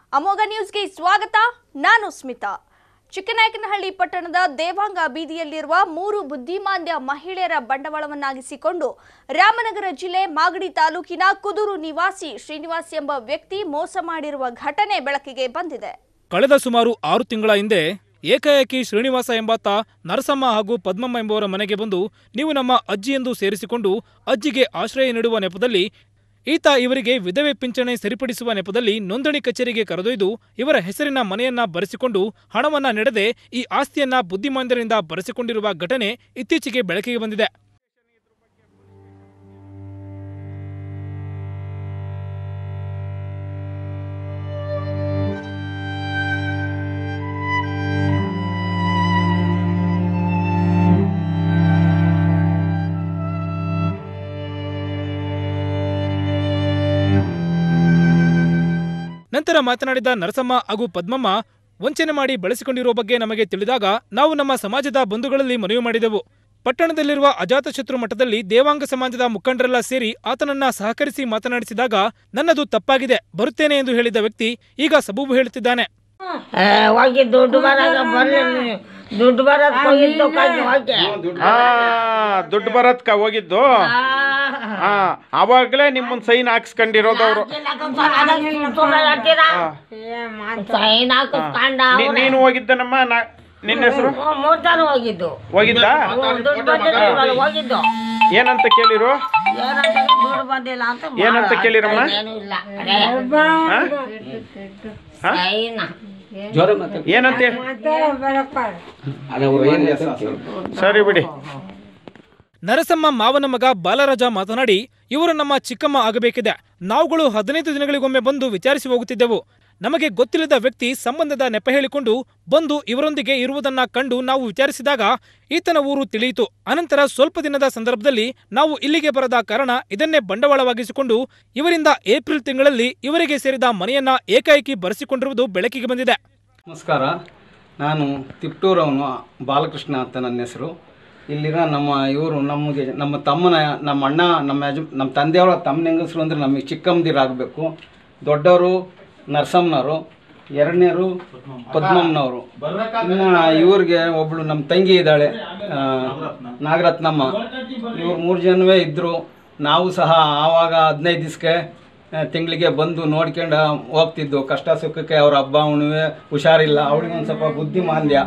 ಅಮೋಘ ನ್ಯೂಸ್ಗೆ ಸ್ವಾಗತ ನಾನು ಸ್ಮಿತಾ ಚಿಕ್ಕನಾಯಕನಹಳ್ಳಿ ಪಟ್ಟಣದ ದೇವಾಂಗ ಬೀದಿಯಲ್ಲಿರುವ ಮೂರು ಬುದ್ಧಿಮಾಂದ್ಯ ಮಹಿಳೆಯರ ಬಂಡವಾಳವನ್ನಾಗಿಸಿಕೊಂಡು ರಾಮನಗರ ಜಿಲ್ಲೆ ಮಾಗಡಿ ತಾಲೂಕಿನ ಕುದೂರು ನಿವಾಸಿ ಶ್ರೀನಿವಾಸ್ ಎಂಬ ವ್ಯಕ್ತಿ ಮೋಸ ಮಾಡಿರುವ ಘಟನೆ ಬೆಳಕಿಗೆ ಬಂದಿದೆ ಕಳೆದ ಸುಮಾರು ಆರು ತಿಂಗಳ ಹಿಂದೆ ಏಕಾಏಕಿ ಶ್ರೀನಿವಾಸ ಎಂಬಾತ ನರಸಮ್ಮ ಹಾಗೂ ಪದ್ಮಮ್ಮ ಎಂಬುವರ ಮನೆಗೆ ಬಂದು ನೀವು ನಮ್ಮ ಅಜ್ಜಿ ಎಂದು ಸೇರಿಸಿಕೊಂಡು ಅಜ್ಜಿಗೆ ಆಶ್ರಯ ನೀಡುವ ನೆಪದಲ್ಲಿ ಈತ ಇವರಿಗೆ ವಿಧವೆ ಪಿಂಚಣಿ ಸರಿಪಡಿಸುವ ನೆಪದಲ್ಲಿ ನೋಂದಣಿ ಕಚೇರಿಗೆ ಕರೆದೊಯ್ದು ಇವರ ಹೆಸರಿನ ಮನೆಯನ್ನ ಬರೆಸಿಕೊಂಡು ಹಣವನ್ನ ನೀಡದೆ ಈ ಆಸ್ತಿಯನ್ನ ಬುದ್ಧಿಮಾಂದ್ಯರಿಂದ ಬರೆಸಿಕೊಂಡಿರುವ ಘಟನೆ ಇತ್ತೀಚೆಗೆ ಬೆಳಕಿಗೆ ಬಂದಿದೆ ನಂತರ ಮಾತನಾಡಿದ ನರಸಮ್ಮ ಹಾಗೂ ಪದ್ಮಮ್ಮ ವಂಚನೆ ಮಾಡಿ ಬಳಸಿಕೊಂಡಿರುವ ಬಗ್ಗೆ ನಮಗೆ ತಿಳಿದಾಗ ನಾವು ನಮ್ಮ ಸಮಾಜದ ಬಂಧುಗಳಲ್ಲಿ ಮನವಿ ಮಾಡಿದೆವು ಪಟ್ಟಣದಲ್ಲಿರುವ ಅಜಾತಶತ್ರು ಮಠದಲ್ಲಿ ದೇವಾಂಗ ಸಮಾಜದ ಮುಖಂಡರೆಲ್ಲ ಸೇರಿ ಆತನನ್ನ ಸಹಕರಿಸಿ ಮಾತನಾಡಿಸಿದಾಗ ನನ್ನದು ತಪ್ಪಾಗಿದೆ ಬರುತ್ತೇನೆ ಎಂದು ಹೇಳಿದ ವ್ಯಕ್ತಿ ಈಗ ಸಬೂಬು ಹೇಳುತ್ತಿದ್ದಾನೆ ಏ, ಹೋಗಿ ದುಡ್ಡು ಬರಾಗ ಬರ್ಲಿ ನೀವು. ದುಡ್ಡು ಬರೋದ್ ಹೋಗಿದ್ದು ಕಣ್ಣು ಹೋಗಿ ಆ ದುಡ್ಡು ಬರತ್ಕ ಹೋಗಿದ್ದು ಆ ಅವಾಗ್ಲೇ ನಿಮ್ಮನ್ ಸೈನ್ ಹಾಕ್ಸ್ಕೊಂಡಿರೋದು ಅವರು ಸೈನ್ ಹಾಕಿಸ್ಕೊಂಡ ನೀನು ಹೋಗಿದ್ದನಮ್ಮ ನಾ ನಿನ್ನ ಹೆಸರು ಮೂರ್ ಜನ ಹೋಗಿದ್ದು ಹೋಗಿದ್ದ ದುಡ್ಡು ಬಂದಿಲ್ಲ ಹೋಗಿದ್ದು ಏನಂತ ಕೇಳಿರು ಏನಂತ ದುಡ್ಡು ಬಂದಿಲ್ಲ ಅಂತ ಏನಂತ ಕೇಳಿರಮ್ಮ? ಏನು ಇಲ್ಲ ಆ? ಆ? ಸೈನ್ ಏನಂತ ಸರಿ ಬಿಡಿ ನರಸಮ್ಮ ಮಾವನ ಮಗ ಬಾಲರಾಜ ಮಾತನಾಡಿ ಇವರು ನಮ್ಮ ಚಿಕ್ಕಮ್ಮ ಆಗಬೇಕಿದೆ ನಾವುಗಳು ಹದಿನೈದು ದಿನಗಳಿಗೊಮ್ಮೆ ಬಂದು ವಿಚಾರಿಸಿ ಹೋಗುತ್ತಿದ್ದೆವು ನಮಗೆ ಗೊತ್ತಿಲ್ಲದ ವ್ಯಕ್ತಿ ಸಂಬಂಧದ ನೆಪ ಹೇಳಿಕೊಂಡು ಬಂದು ಇವರೊಂದಿಗೆ ಇರುವುದನ್ನ ಕಂಡು ನಾವು ವಿಚಾರಿಸಿದಾಗ ಈತನ ಊರು ತಿಳಿಯಿತು ಅನಂತರ ಸ್ವಲ್ಪ ದಿನದ ಸಂದರ್ಭದಲ್ಲಿ ನಾವು ಇಲ್ಲಿಗೆ ಬರದ ಕಾರಣ ಇದನ್ನೇ ಬಂಡವಾಳವಾಗಿಸಿಕೊಂಡು ಇವರಿಂದ ಏಪ್ರಿಲ್ ತಿಂಗಳಲ್ಲಿ ಇವರಿಗೆ ಸೇರಿದ ಮನೆಯನ್ನ ಏಕಾಏಕಿ ಬರೆಸಿಕೊಂಡಿರುವುದು ಬೆಳಕಿಗೆ ಬಂದಿದೆ ನಮಸ್ಕಾರ ನಾನು ತಿಪ್ಟೂರವನು ಬಾಲಕೃಷ್ಣ ಅಂತ ನನ್ನ ಹೆಸರು ಇಲ್ಲಿನ ನಮ್ಮ ಇವರು ನಮಗೆ ನಮ್ಮ ತಮ್ಮನ ನಮ್ಮ ಅಣ್ಣ ನಮ್ಮ ಯಜ ನಮ್ಮ ತಂದೆಯವರ ತಮ್ಮನ ಹೆಂಗಸರು ಅಂದರೆ ನಮಗೆ ಚಿಕ್ಕಮ್ಮದಿರಾಗಬೇಕು ದೊಡ್ಡವರು ನರಸಮ್ಮನವರು ಎರಡನೇರು ಪದ್ಮಮ್ಮನವರು ಇನ್ನು ಇವ್ರಿಗೆ ಒಬ್ಳು ನಮ್ಮ ತಂಗಿ ಇದ್ದಾಳೆ ಆ, ನಾಗರತ್ನಮ್ಮ ಇವ್ರು ಮೂರು ಜನವೇ ಇದ್ದರು ನಾವು ಸಹ ಆವಾಗ ಹದಿನೈದು ದಿವಸಕ್ಕೆ ತಿಂಗಳಿಗೆ ಬಂದು ನೋಡ್ಕೊಂಡು ಹೋಗ್ತಿದ್ದು ಕಷ್ಟ ಸುಖಕ್ಕೆ ಅವ್ರ ಹಬ್ಬ ಹುಣ್ಣಿಮೆ ಹುಷಾರಿಲ್ಲ ಅವಳಿಗೆ ಒಂದು ಸ್ವಲ್ಪ ಬುದ್ಧಿಮಾಂದ್ಯ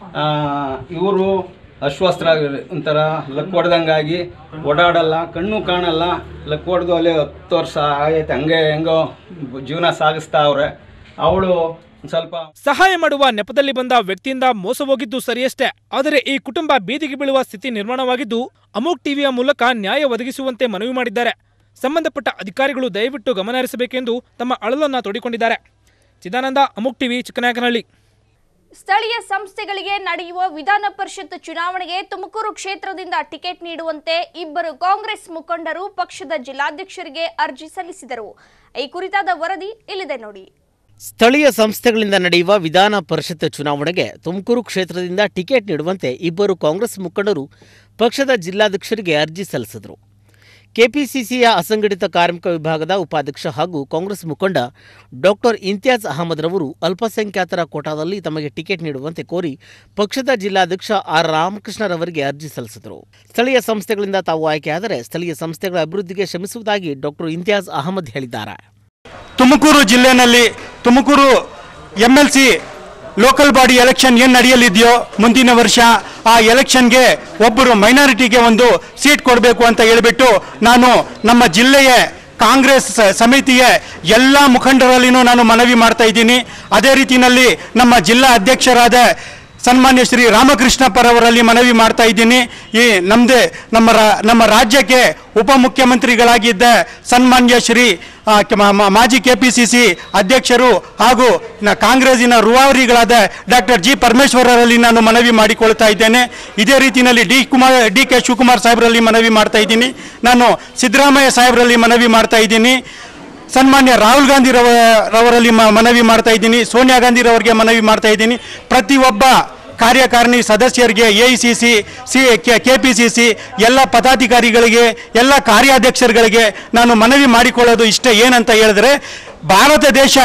ಇವರು ಅಶ್ವಸ್ತ್ರ ಒಂಥರ ಲಕ್ ಹೊಡೆದಂಗಾಗಿ ಓಡಾಡಲ್ಲ ಕಣ್ಣು ಕಾಣಲ್ಲ ಲಕ್ ಹೊಡೆದು ಅಲ್ಲೇ ಹತ್ತು ವರ್ಷ ಆಗೈತೆ ಹಂಗೆ ಹೆಂಗೋ ಜೀವನ ಸಾಗಿಸ್ತಾ ಅವ್ರೆ ಅವಳು ಸ್ವಲ್ಪ ಸಹಾಯ ಮಾಡುವ ನೆಪದಲ್ಲಿ ಬಂದ ವ್ಯಕ್ತಿಯಿಂದ ಮೋಸ ಹೋಗಿದ್ದು ಸರಿಯಷ್ಟೇ ಆದರೆ ಈ ಕುಟುಂಬ ಬೀದಿಗೆ ಬೀಳುವ ಸ್ಥಿತಿ ನಿರ್ಮಾಣವಾಗಿದ್ದು ಅಮೋಕ್ ಟಿವಿಯ ಮೂಲಕ ನ್ಯಾಯ ಒದಗಿಸುವಂತೆ ಮನವಿ ಮಾಡಿದ್ದಾರೆ ಸಂಬಂಧಪಟ್ಟ ಅಧಿಕಾರಿಗಳು ದಯವಿಟ್ಟು ಗಮನ ಹರಿಸಬೇಕೆಂದು ತಮ್ಮ ಅಳಲನ್ನ ತೋಡಿಕೊಂಡಿದ್ದಾರೆ ಚಿದಾನಂದ ಅಮೋಕ್ ಟಿವಿ ಚಿಕ್ಕನಾಯಕನಹಳ್ಳಿ ಸ್ಥಳೀಯ ಸಂಸ್ಥೆಗಳಿಗೆ ನಡೆಯುವ ವಿಧಾನ ಪರಿಷತ್ ಚುನಾವಣೆಗೆ ತುಮಕೂರು ಕ್ಷೇತ್ರದಿಂದ ಟಿಕೆಟ್ ನೀಡುವಂತೆ ಇಬ್ಬರು ಕಾಂಗ್ರೆಸ್ ಮುಖಂಡರು ಪಕ್ಷದ ಜಿಲ್ಲಾಧ್ಯಕ್ಷರಿಗೆ ಅರ್ಜಿ ಸಲ್ಲಿಸಿದರು ಈ ಕುರಿತಾದ ವರದಿ ಇಲ್ಲಿದೆ ನೋಡಿ ಸ್ಥಳೀಯ ಸಂಸ್ಥೆಗಳಿಂದ ನಡೆಯುವ ವಿಧಾನ ಪರಿಷತ್ ಚುನಾವಣೆಗೆ ತುಮಕೂರು ಕ್ಷೇತ್ರದಿಂದ ಟಿಕೆಟ್ ನೀಡುವಂತೆ ಇಬ್ಬರು ಕಾಂಗ್ರೆಸ್ ಮುಖಂಡರು ಪಕ್ಷದ ಜಿಲ್ಲಾಧ್ಯಕ್ಷರಿಗೆ ಅರ್ಜಿ ಸಲ್ಲಿಸಿದರು ಕೆಪಿಸಿಸಿಯ ಅಸಂಘಟಿತ ಕಾರ್ಮಿಕ ವಿಭಾಗದ ಉಪಾಧ್ಯಕ್ಷ ಹಾಗೂ ಕಾಂಗ್ರೆಸ್ ಮುಖಂಡ ಡಾಕ್ಟರ್ ಇಂತಿಯಾಜ್ ಅಹಮದ್ ರವರು ಅಲ್ಪಸಂಖ್ಯಾತರ ಕೋಟಾದಲ್ಲಿ ತಮಗೆ ಟಿಕೆಟ್ ನೀಡುವಂತೆ ಕೋರಿ ಪಕ್ಷದ ಜಿಲ್ಲಾಧ್ಯಕ್ಷ ಆರ್ ರಾಮಕೃಷ್ಣರವರಿಗೆ ಅರ್ಜಿ ಸಲ್ಲಿಸಿದರು ಸ್ಥಳೀಯ ಸಂಸ್ಥೆಗಳಿಂದ ತಾವು ಆಯ್ಕೆಯಾದರೆ ಸ್ಥಳೀಯ ಸಂಸ್ಥೆಗಳ ಅಭಿವೃದ್ಧಿಗೆ ಶ್ರಮಿಸುವುದಾಗಿ ಡಾಕ್ಟರ್ ಇಂತಿಯಾಜ್ ಅಹಮದ್ ಹೇಳಿದ್ದಾರೆ ತುಮಕೂರು ಜಿಲ್ಲೆನಲ್ಲಿ Tumakuru M L C local body election ಏನು ನಡೆಯಲಿದೆಯೋ ಮುಂದಿನ ವರ್ಷ ಆ ಎಲೆಕ್ಷನ್ಗೆ ಒಬ್ಬರು ಮೈನಾರಿಟಿಗೆ ಒಂದು ಸೀಟ್ ಕೊಡಬೇಕು ಅಂತ ಹೇಳಿಬಿಟ್ಟು ನಾನು ನಮ್ಮ ಜಿಲ್ಲೆಯ ಕಾಂಗ್ರೆಸ್ ಸಮಿತಿಯ ಎಲ್ಲ ಮುಖಂಡರಲ್ಲಿನೂ ನಾನು ಮನವಿ ಮಾಡ್ತಾ ಇದ್ದೀನಿ ಅದೇ ರೀತಿಯಲ್ಲಿ ನಮ್ಮ ಜಿಲ್ಲಾ ಅಧ್ಯಕ್ಷರಾದ ಸನ್ಮಾನ್ಯ ಶ್ರೀ ರಾಮಕೃಷ್ಣಪ್ಪರವರಲ್ಲಿ ಮನವಿ ಮಾಡ್ತಾ ಇದ್ದೀನಿ ಈ ನಮ್ಮದೇ ನಮ್ಮ ರಾ ನಮ್ಮ ರಾಜ್ಯಕ್ಕೆ ಉಪಮುಖ್ಯಮಂತ್ರಿಗಳಾಗಿದ್ದ ಸನ್ಮಾನ್ಯ ಶ್ರೀ ಆ, ಕೆ- ಮಾ- ಮಾ- ಮಾಜಿ ಕೆ ಪಿ ಸಿ ಸಿ ಅಧ್ಯಕ್ಷರು ಹಾಗೂ ನ- ಕಾಂಗ್ರೆಸ್ಸಿನ ರುವಾರಿಗಳಾದ ಡಾಕ್ಟರ್ ಜಿ ಪರಮೇಶ್ವರರಲ್ಲಿ ನಾನು ಮನವಿ ಮಾಡಿಕೊಳ್ತಾ ಇದ್ದೇನೆ ಇದೇ ರೀತಿಯಲ್ಲಿ D Kumar D K Shivakumar ಸಾಹೇಬರಲ್ಲಿ ಮನವಿ ಮಾಡ್ತಾ ಇದ್ದೀನಿ ನಾನು ಸಿದ್ದರಾಮಯ್ಯ ಸಾಹೇಬರಲ್ಲಿ ಮನವಿ ಮಾಡ್ತಾ ಇದ್ದೀನಿ ಸನ್ಮಾನ್ಯ ರಾಹುಲ್ ಗಾಂಧಿ ರವ ರವರಲ್ಲಿ ಮ- ಮನವಿ ಮಾಡ್ತಾ ಇದ್ದೀನಿ ಸೋನಿಯಾ ಗಾಂಧಿ ರವರಿಗೆ ಮನವಿ ಮಾಡ್ತಾ ಇದ್ದೀನಿ ಪ್ರತಿಯೊಬ್ಬ ಕಾರ್ಯಕಾರಿಣಿ ಸದಸ್ಯರಿಗೆ A I C C C K P C C ಎಲ್ಲ ಪದಾಧಿಕಾರಿಗಳಿಗೆ ಎಲ್ಲ ಕಾರ್ಯಾಧ್ಯಕ್ಷರುಗಳಿಗೆ ನಾನು ಮನವಿ ಮಾಡಿಕೊಳ್ಳೋದು ಇಷ್ಟೇ ಏನಂತ ಹೇಳಿದ್ರೆ ಭಾರತ ದೇಶ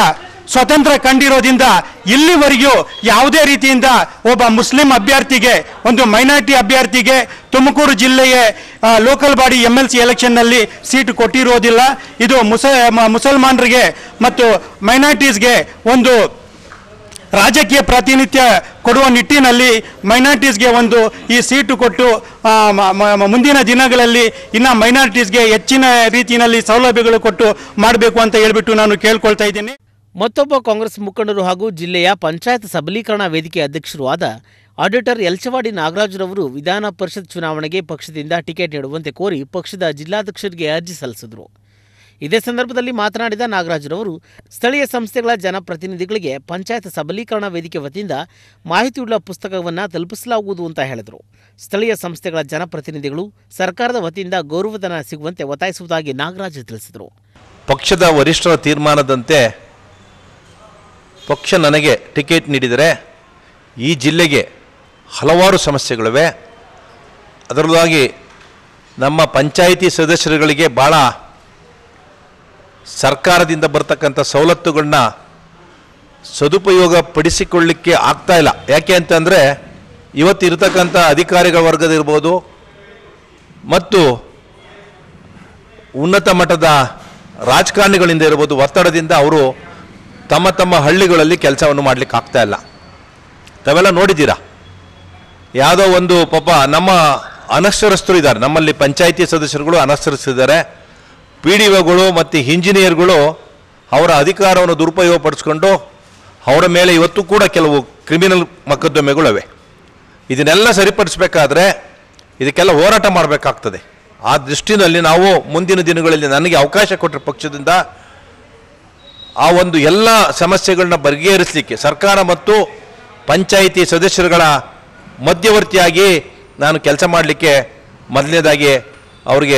ಸ್ವತಂತ್ರ ಕಂಡಿರೋದ್ರಿಂದ ಇಲ್ಲಿವರೆಗೂ ಯಾವುದೇ ರೀತಿಯಿಂದ ಒಬ್ಬ ಮುಸ್ಲಿಂ ಅಭ್ಯರ್ಥಿಗೆ ಒಂದು ಮೈನಾರಿಟಿ ಅಭ್ಯರ್ಥಿಗೆ ತುಮಕೂರು ಜಿಲ್ಲೆಯ ಆ, local body M L C ಎಲೆಕ್ಷನ್ನಲ್ಲಿ ಸೀಟು ಕೊಟ್ಟಿರೋದಿಲ್ಲ ಇದು ಮುಸ ಮ- ಮುಸಲ್ಮಾನರಿಗೆ ಮತ್ತು ಮೈನಾರಿಟೀಸ್ಗೆ ಒಂದು ರಾಜಕೀಯ ಪ್ರಾತಿನಿಧ್ಯ ಕೊಡುವ ನಿಟ್ಟಿನಲ್ಲಿ ಮೈನಾರಿಟೀಸ್ಗೆ ಒಂದು ಈ ಸೀಟು ಕೊಟ್ಟು ಆ, ಮ- ಮ- ಮುಂದಿನ ದಿನಗಳಲ್ಲಿ ಇನ್ನು ಮೈನಾರಿಟೀಸ್ಗೆ ಹೆಚ್ಚಿನ ರೀತಿಯಲ್ಲಿ ಸೌಲಭ್ಯಗಳು ಕೊಟ್ಟು ಮಾಡಬೇಕು ಅಂತ ಹೇಳ್ಬಿಟ್ಟು ನಾನು ಕೇಳ್ಕೊಳ್ತಾ ಇದ್ದೀನಿ ಮತ್ತೊಬ್ಬ ಕಾಂಗ್ರೆಸ್ ಮುಖಂಡರು ಹಾಗೂ ಜಿಲ್ಲೆಯ ಪಂಚಾಯತ್ ಸಬಲೀಕರಣ ವೇದಿಕೆ ಅಧ್ಯಕ್ಷರೂ ಆದ ಆಡಿಟರ್ ಯಲ್ಚವಾಡಿ ನಾಗರಾಜ್ರವರು ವಿಧಾನ ಪರಿಷತ್ ಚುನಾವಣೆಗೆ ಪಕ್ಷದಿಂದ ಟಿಕೆಟ್ ನೀಡುವಂತೆ ಕೋರಿ ಪಕ್ಷದ ಜಿಲ್ಲಾಧ್ಯಕ್ಷರಿಗೆ ಅರ್ಜಿ ಸಲ್ಲಿಸಿದರು ಇದೇ ಸಂದರ್ಭದಲ್ಲಿ ಮಾತನಾಡಿದ ನಾಗರಾಜ್ರವರು ಸ್ಥಳೀಯ ಸಂಸ್ಥೆಗಳ ಜನಪ್ರತಿನಿಧಿಗಳಿಗೆ ಪಂಚಾಯತ್ ಸಬಲೀಕರಣ ವೇದಿಕೆ ವತಿಯಿಂದ ಮಾಹಿತಿಯುಳ್ಳ ಪುಸ್ತಕವನ್ನು ತಲುಪಿಸಲಾಗುವುದು ಅಂತ ಹೇಳಿದರು ಸ್ಥಳೀಯ ಸಂಸ್ಥೆಗಳ ಜನಪ್ರತಿನಿಧಿಗಳು ಸರ್ಕಾರದ ವತಿಯಿಂದ ಗೌರವಧನ ಸಿಗುವಂತೆ ಒತ್ತಾಯಿಸುವುದಾಗಿ ನಾಗರಾಜ್ ತಿಳಿಸಿದರು ಪಕ್ಷದ ವರಿಷ್ಠರ ತೀರ್ಮಾನದಂತೆ ಪಕ್ಷ ನನಗೆ ಟಿಕೆಟ್ ನೀಡಿದರೆ ಈ ಜಿಲ್ಲೆಗೆ ಹಲವಾರು ಸಮಸ್ಯೆಗಳಿವೆ ಅದರದಾಗಿ ನಮ್ಮ ಪಂಚಾಯಿತಿ ಸದಸ್ಯರುಗಳಿಗೆ ಭಾಳ ಸರ್ಕಾರದಿಂದ ಬರ್ತಕ್ಕಂಥ ಸವಲತ್ತುಗಳನ್ನ ಸದುಪಯೋಗ ಪಡಿಸಿಕೊಳ್ಳಿಕ್ಕೆ ಆಗ್ತಾ ಇಲ್ಲ ಯಾಕೆ ಅಂತಂದರೆ ಇವತ್ತು ಇರತಕ್ಕಂಥ ಅಧಿಕಾರಿಗಳ ವರ್ಗದಿರ್ಬೋದು ಮತ್ತು ಉನ್ನತ ಮಟ್ಟದ ರಾಜಕಾರಣಿಗಳಿಂದ ಇರ್ಬೋದು ಒತ್ತಡದಿಂದ ಅವರು ತಮ್ಮ ತಮ್ಮ ಹಳ್ಳಿಗಳಲ್ಲಿ ಕೆಲಸವನ್ನು ಮಾಡಲಿಕ್ಕೆ ಆಗ್ತಾ ಇಲ್ಲ ತಾವೆಲ್ಲ ನೋಡಿದ್ದೀರಾ ಯಾವುದೋ ಒಂದು ಪಾಪ ನಮ್ಮ ಅನಕ್ಷರಸ್ಥರು ಇದ್ದಾರೆ ನಮ್ಮಲ್ಲಿ ಪಂಚಾಯಿತಿ ಸದಸ್ಯರುಗಳು ಅನಕ್ಷರಸ್ಥರಿದ್ದಾರೆ ಪಿ ಡಿ ಒಗಳು ಮತ್ತು ಇಂಜಿನಿಯರ್ಗಳು ಅವರ ಅಧಿಕಾರವನ್ನು ದುರುಪಯೋಗ ಪಡಿಸ್ಕೊಂಡು ಅವರ ಮೇಲೆ ಇವತ್ತು ಕೂಡ ಕೆಲವು ಕ್ರಿಮಿನಲ್ ಮೊಕದ್ದಮೆಗಳಿವೆ ಇದನ್ನೆಲ್ಲ ಸರಿಪಡಿಸಬೇಕಾದ್ರೆ ಇದಕ್ಕೆಲ್ಲ ಹೋರಾಟ ಮಾಡಬೇಕಾಗ್ತದೆ ಆ ದೃಷ್ಟಿನಲ್ಲಿ ನಾವು ಮುಂದಿನ ದಿನಗಳಲ್ಲಿ ನನಗೆ ಅವಕಾಶ ಕೊಟ್ಟರೆ ಪಕ್ಷದಿಂದ ಆ ಒಂದು ಎಲ್ಲ ಸಮಸ್ಯೆಗಳನ್ನ ಬಗೆಹರಿಸಲಿಕ್ಕೆ ಸರ್ಕಾರ ಮತ್ತು ಪಂಚಾಯಿತಿ ಸದಸ್ಯರುಗಳ ಮಧ್ಯವರ್ತಿಯಾಗಿ ನಾನು ಕೆಲಸ ಮಾಡಲಿಕ್ಕೆ ಮೊದಲನೇದಾಗಿ ಅವರಿಗೆ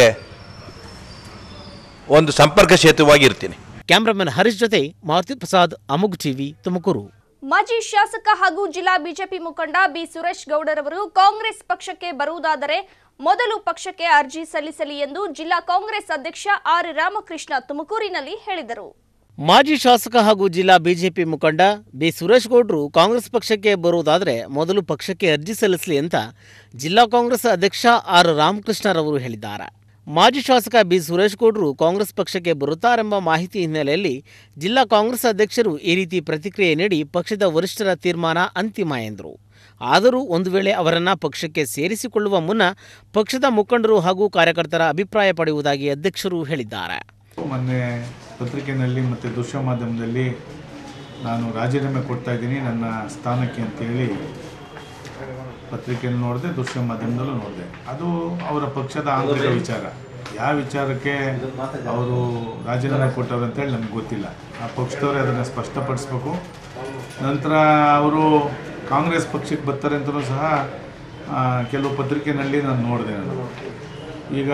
ಒಂದು ಸಂಪರ್ಕ ಸೇತುವಾಗಿ ಇರ್ತೀನಿ ಕ್ಯಾಮ್ರಾಮನ್ ಹರೀಶ್ ಜೊತೆ ಮಾರುತಿ ಪ್ರಸಾದ್ ಅಮುಗ್ ಟಿವಿ ತುಮಕೂರು ಮಾಜಿ ಶಾಸಕ ಹಾಗೂ ಜಿಲ್ಲಾ ಬಿಜೆಪಿ ಮುಖಂಡ ಬಿ ಸುರೇಶ್ ಗೌಡರವರು ಕಾಂಗ್ರೆಸ್ ಪಕ್ಷಕ್ಕೆ ಬರುವುದಾದರೆ ಮೊದಲು ಪಕ್ಷಕ್ಕೆ ಅರ್ಜಿ ಸಲ್ಲಿಸಲಿ ಎಂದು ಜಿಲ್ಲಾ ಕಾಂಗ್ರೆಸ್ ಅಧ್ಯಕ್ಷ ಆರ್ ರಾಮಕೃಷ್ಣ ತುಮಕೂರಿನಲ್ಲಿ ಹೇಳಿದರು ಮಾಜಿ ಶಾಸಕ ಹಾಗೂ ಜಿಲ್ಲಾ ಬಿಜೆಪಿ ಮುಖಂಡ ಬಿ ಸುರೇಶ್ ಗೌಡ್ರು ಕಾಂಗ್ರೆಸ್ ಪಕ್ಷಕ್ಕೆ ಬರುವುದಾದರೆ ಮೊದಲು ಪಕ್ಷಕ್ಕೆ ಅರ್ಜಿ ಸಲ್ಲಿಸಲಿ ಅಂತ ಜಿಲ್ಲಾ ಕಾಂಗ್ರೆಸ್ ಅಧ್ಯಕ್ಷ ಆರ್ ರಾಮಕೃಷ್ಣರವರು ಹೇಳಿದ್ದಾರೆ ಮಾಜಿ ಶಾಸಕ ಬಿ ಸುರೇಶ್ ಗೌಡ್ರು ಕಾಂಗ್ರೆಸ್ ಪಕ್ಷಕ್ಕೆ ಬರುತ್ತಾರೆಂಬ ಮಾಹಿತಿ ಹಿನ್ನೆಲೆಯಲ್ಲಿ ಜಿಲ್ಲಾ ಕಾಂಗ್ರೆಸ್ ಅಧ್ಯಕ್ಷರು ಈ ರೀತಿ ಪ್ರತಿಕ್ರಿಯೆ ನೀಡಿ ಪಕ್ಷದ ವರಿಷ್ಠರ ತೀರ್ಮಾನ ಅಂತಿಮ ಎಂದರು ಆದರೂ ಒಂದು ವೇಳೆ ಅವರನ್ನ ಪಕ್ಷಕ್ಕೆ ಸೇರಿಸಿಕೊಳ್ಳುವ ಮುನ್ನ ಪಕ್ಷದ ಮುಖಂಡರು ಹಾಗೂ ಕಾರ್ಯಕರ್ತರ ಅಭಿಪ್ರಾಯ ಪಡೆಯುವುದಾಗಿ ಅಧ್ಯಕ್ಷರು ಹೇಳಿದ್ದಾರೆ ಮೊನ್ನೆ ಪತ್ರಿಕೆಯಲ್ಲಿ ಮತ್ತು ದೃಶ್ಯ ಮಾಧ್ಯಮದಲ್ಲಿ ನಾನು ರಾಜೀನಾಮೆ ಕೊಡ್ತಾ ಇದ್ದೀನಿ ನನ್ನ ಸ್ಥಾನಕ್ಕೆ ಅಂತೇಳಿ ಪತ್ರಿಕೆಯಲ್ಲಿ ನೋಡಿದೆ ದೃಶ್ಯ ಮಾಧ್ಯಮದಲ್ಲೂ ನೋಡಿದೆ ಅದು ಅವರ ಪಕ್ಷದ ಆಂತರಿಕ ವಿಚಾರ ಯಾವ ವಿಚಾರಕ್ಕೆ ಅವರು ರಾಜೀನಾಮೆ ಕೊಟ್ಟವ್ರು ಅಂತೇಳಿ ನಮ್ಗೆ ಗೊತ್ತಿಲ್ಲ ಆ ಪಕ್ಷದವರೇ ಅದನ್ನು ಸ್ಪಷ್ಟಪಡಿಸ್ಬೇಕು ನಂತರ ಅವರು ಕಾಂಗ್ರೆಸ್ ಪಕ್ಷಕ್ಕೆ ಬರ್ತಾರೆ ಅಂತಲೂ ಸಹ ಆ, ಕೆಲವು ಪತ್ರಿಕೆಯಲ್ಲಿ ನಾನು ನೋಡಿದೆ ನಾನು ಈಗ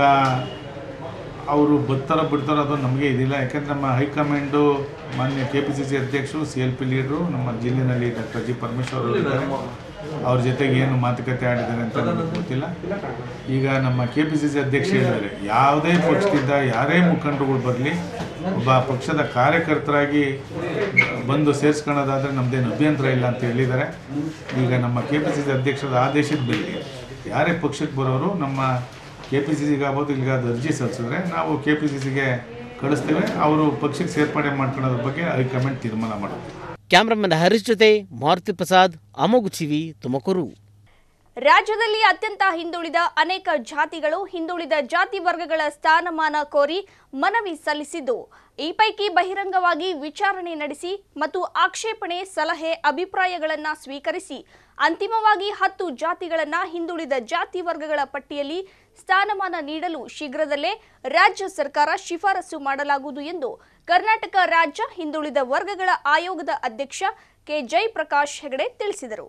ಅವರು ಬರ್ತಾರೋ ಬಿಡ್ತಾರೋ ಅದು ನಮಗೆ ಇದಿಲ್ಲ ಯಾಕಂದ್ರೆ ನಮ್ಮ ಹೈಕಮಾಂಡು ಮಾನ್ಯ ಕೆ ಪಿ ಸಿ ಸಿ ಅಧ್ಯಕ್ಷರು ಸಿ ಎಲ್ ಪಿ ಲೀಡ್ರು ನಮ್ಮ ಜಿಲ್ಲೆನಲ್ಲಿ ಡಾಕ್ಟರ್ ಜಿ ಪರಮೇಶ್ವರ್ ಅವರು ಇದ್ದಾರೆ ಅವ್ರ ಜೊತೆಗೆ ಏನು ಮಾತುಕತೆ ಆಡಿದ್ದಾರೆ ಅಂತ ನಮಗೆ ಗೊತ್ತಿಲ್ಲ ಈಗ ನಮ್ಮ ಕೆ ಪಿ ಸಿ ಸಿ ಅಧ್ಯಕ್ಷ ಹೇಳಿದ್ದಾರೆ ಯಾವುದೇ ಪಕ್ಷದಿಂದ ಯಾರೇ ಮುಖಂಡರುಗಳು ಬರಲಿ ಒಬ್ಬ ಪಕ್ಷದ ಕಾರ್ಯಕರ್ತರಾಗಿ ಬಂದು ಸೇರಿಸ್ಕೊಳ್ಳೋದಾದ್ರೆ ನಮ್ಮದೇನು ಅಭ್ಯಂತರ ಇಲ್ಲ ಅಂತ ಹೇಳಿದ್ದಾರೆ ಈಗ ನಮ್ಮ ಕೆ ಪಿ ಸಿ ಸಿ ಅಧ್ಯಕ್ಷರ ಆದೇಶದ ಮೇಲೆ ಯಾರೇ ಪಕ್ಷಕ್ಕೆ ಬರೋರು ನಮ್ಮ ಕೆ ಪಿ ಸಿ ಸಿಗೆ ಆಗ್ಬೋದು ಇಲ್ಲಿಗಾದ ಅರ್ಜಿ ಸಲ್ಲಿಸಿದ್ರೆ ನಾವು ಕೆ ಪಿ ಸಿ ಸಿಗೆ ಕಳಿಸ್ತೇವೆ ಅವರು ಪಕ್ಷಕ್ಕೆ ಸೇರ್ಪಡೆ ಮಾಡ್ಕೊಳ್ಳೋದ್ರ ಬಗ್ಗೆ ಹೈಕಮಾಂಡ್ ತೀರ್ಮಾನ ಮಾಡುತ್ತೆ ಕ್ಯಾಮ್ರಾಮನ್ ಹರೀಶ್ ಜೊತೆ ಮಾರುತಿ ಪ್ರಸಾದ್ ಅಮೋಘ್ ಟಿವಿ ತುಮಕೂರು ರಾಜ್ಯದಲ್ಲಿ ಅತ್ಯಂತ ಹಿಂದುಳಿದ ಅನೇಕ ಜಾತಿಗಳು ಹಿಂದುಳಿದ ಜಾತಿ ವರ್ಗಗಳ ಸ್ಥಾನಮಾನ ಕೋರಿ ಮನವಿ ಸಲ್ಲಿಸಿದ್ದು ಈ ಪೈಕಿ ಬಹಿರಂಗವಾಗಿ ವಿಚಾರಣೆ ನಡೆಸಿ ಮತ್ತು ಆಕ್ಷೇಪಣೆ ಸಲಹೆ ಅಭಿಪ್ರಾಯಗಳನ್ನ ಸ್ವೀಕರಿಸಿ ಅಂತಿಮವಾಗಿ ಹತ್ತು ಜಾತಿಗಳನ್ನ ಹಿಂದುಳಿದ ಜಾತಿ ವರ್ಗಗಳ ಪಟ್ಟಿಯಲ್ಲಿ ಸ್ಥಾನಮಾನ ನೀಡಲು ಶೀಘ್ರದಲ್ಲೇ ರಾಜ್ಯ ಸರ್ಕಾರ ಶಿಫಾರಸು ಮಾಡಲಾಗುವುದು ಎಂದು ಕರ್ನಾಟಕ ರಾಜ್ಯ ಹಿಂದುಳಿದ ವರ್ಗಗಳ ಆಯೋಗದ ಅಧ್ಯಕ್ಷ ಕೆ ಜಯಪ್ರಕಾಶ್ ಹೆಗಡೆ ತಿಳಿಸಿದರು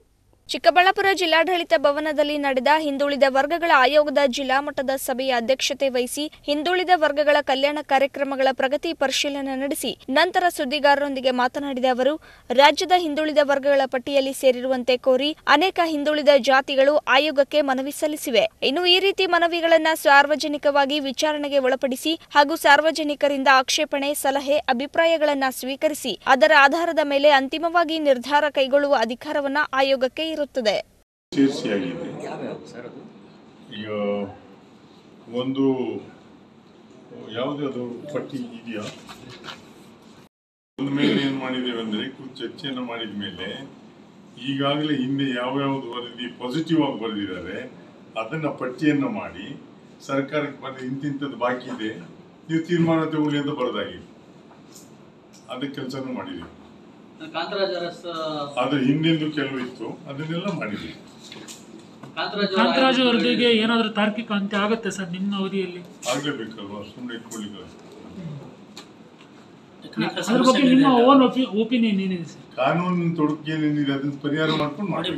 ಚಿಕ್ಕಬಳ್ಳಾಪುರ ಜಿಲ್ಲಾಡಳಿತ ಭವನದಲ್ಲಿ ನಡೆದ ಹಿಂದುಳಿದ ವರ್ಗಗಳ ಆಯೋಗದ ಜಿಲ್ಲಾ ಮಟ್ಟದ ಸಭೆಯ ಅಧ್ಯಕ್ಷತೆ ವಹಿಸಿ ಹಿಂದುಳಿದ ವರ್ಗಗಳ ಕಲ್ಯಾಣ ಕಾರ್ಯಕ್ರಮಗಳ ಪ್ರಗತಿ ಪರಿಶೀಲನೆ ನಡೆಸಿ ನಂತರ ಸುದ್ದಿಗಾರರೊಂದಿಗೆ ಮಾತನಾಡಿದ ಅವರು ರಾಜ್ಯದ ಹಿಂದುಳಿದ ವರ್ಗಗಳ ಪಟ್ಟಿಯಲ್ಲಿ ಸೇರಿರುವಂತೆ ಕೋರಿ ಅನೇಕ ಹಿಂದುಳಿದ ಜಾತಿಗಳು ಆಯೋಗಕ್ಕೆ ಮನವಿ ಸಲ್ಲಿಸಿವೆ ಇನ್ನು ಈ ರೀತಿ ಮನವಿಗಳನ್ನು ಸಾರ್ವಜನಿಕವಾಗಿ ವಿಚಾರಣೆಗೆ ಒಳಪಡಿಸಿ ಹಾಗೂ ಸಾರ್ವಜನಿಕರಿಂದ ಆಕ್ಷೇಪಣೆ ಸಲಹೆ ಅಭಿಪ್ರಾಯಗಳನ್ನು ಸ್ವೀಕರಿಸಿ ಅದರ ಆಧಾರದ ಮೇಲೆ ಅಂತಿಮವಾಗಿ ನಿರ್ಧಾರ ಕೈಗೊಳ್ಳುವ ಅಧಿಕಾರವನ್ನ ಆಯೋಗಕ್ಕೆ ಇರುತ್ತದೆ ಸೇರಿಸಿಯಾಗಿದೆ ಈಗ ಒಂದು ಯಾವುದೇ ಪಟ್ಟಿ ಇದೆಯಾ ಒಂದು ಮೇಲೆ ಏನು ಮಾಡಿದ್ದೇವೆ ಅಂದರೆ ಕೂತು ಚರ್ಚೆಯನ್ನು ಮಾಡಿದ ಮೇಲೆ ಈಗಾಗಲೇ ಹಿಂದೆ ಯಾವ್ಯಾವ್ದು ವರದಿ ಪಾಸಿಟಿವ್ ಆಗಿ ಬರೆದಿದ್ದಾರೆ ಅದನ್ನು ಪಟ್ಟಿಯನ್ನು ಮಾಡಿ ಸರ್ಕಾರಕ್ಕೆ ಬಂದು ಇಂತಿಂಥದ್ದು ಬಾಕಿ ಇದೆ ನೀವು ತೀರ್ಮಾನ ತಗೊಳ್ಳಿ ಅಂತ ಬರೋದಾಗಿದೆ ಅದಕ್ಕೆ ಕೆಲಸನೂ ಮಾಡಿದ್ದೀವಿ ಅದು ಹಿಂದೆಂದು ಕೆಲವು ಇತ್ತು ಅದನ್ನೆಲ್ಲ ಮಾಡಿದ್ದೀವಿ ಕಾಂತರಾಜು ವರದಿಗೆ ಏನಾದರೂ ತಾರ್ಕಿಕ ಅಂತ್ಯ ಆಗುತ್ತೆ ಸರ್ ನಿಮ್ಮ ಅವಧಿಯಲ್ಲಿ ಆಗ್ಲೇಬೇಕಲ್ವಾ ಸುಮ್ಮನೆ ಇಟ್ಕೊಳ್ಳಿಕ್ಕೆ ಅದ್ರ ಬಗ್ಗೆ ನಿಮ್ಮ ಓನ್ ಒಪಿನಿಯನ್ ಏನಿದೆ ಸರ್ ಕಾನೂನು ತೊಡಕು ಏನೇನಿದೆ ಅದನ್ನ ಪರಿಹಾರ ಮಾಡ್ಕೊಂಡು ಮಾಡಿ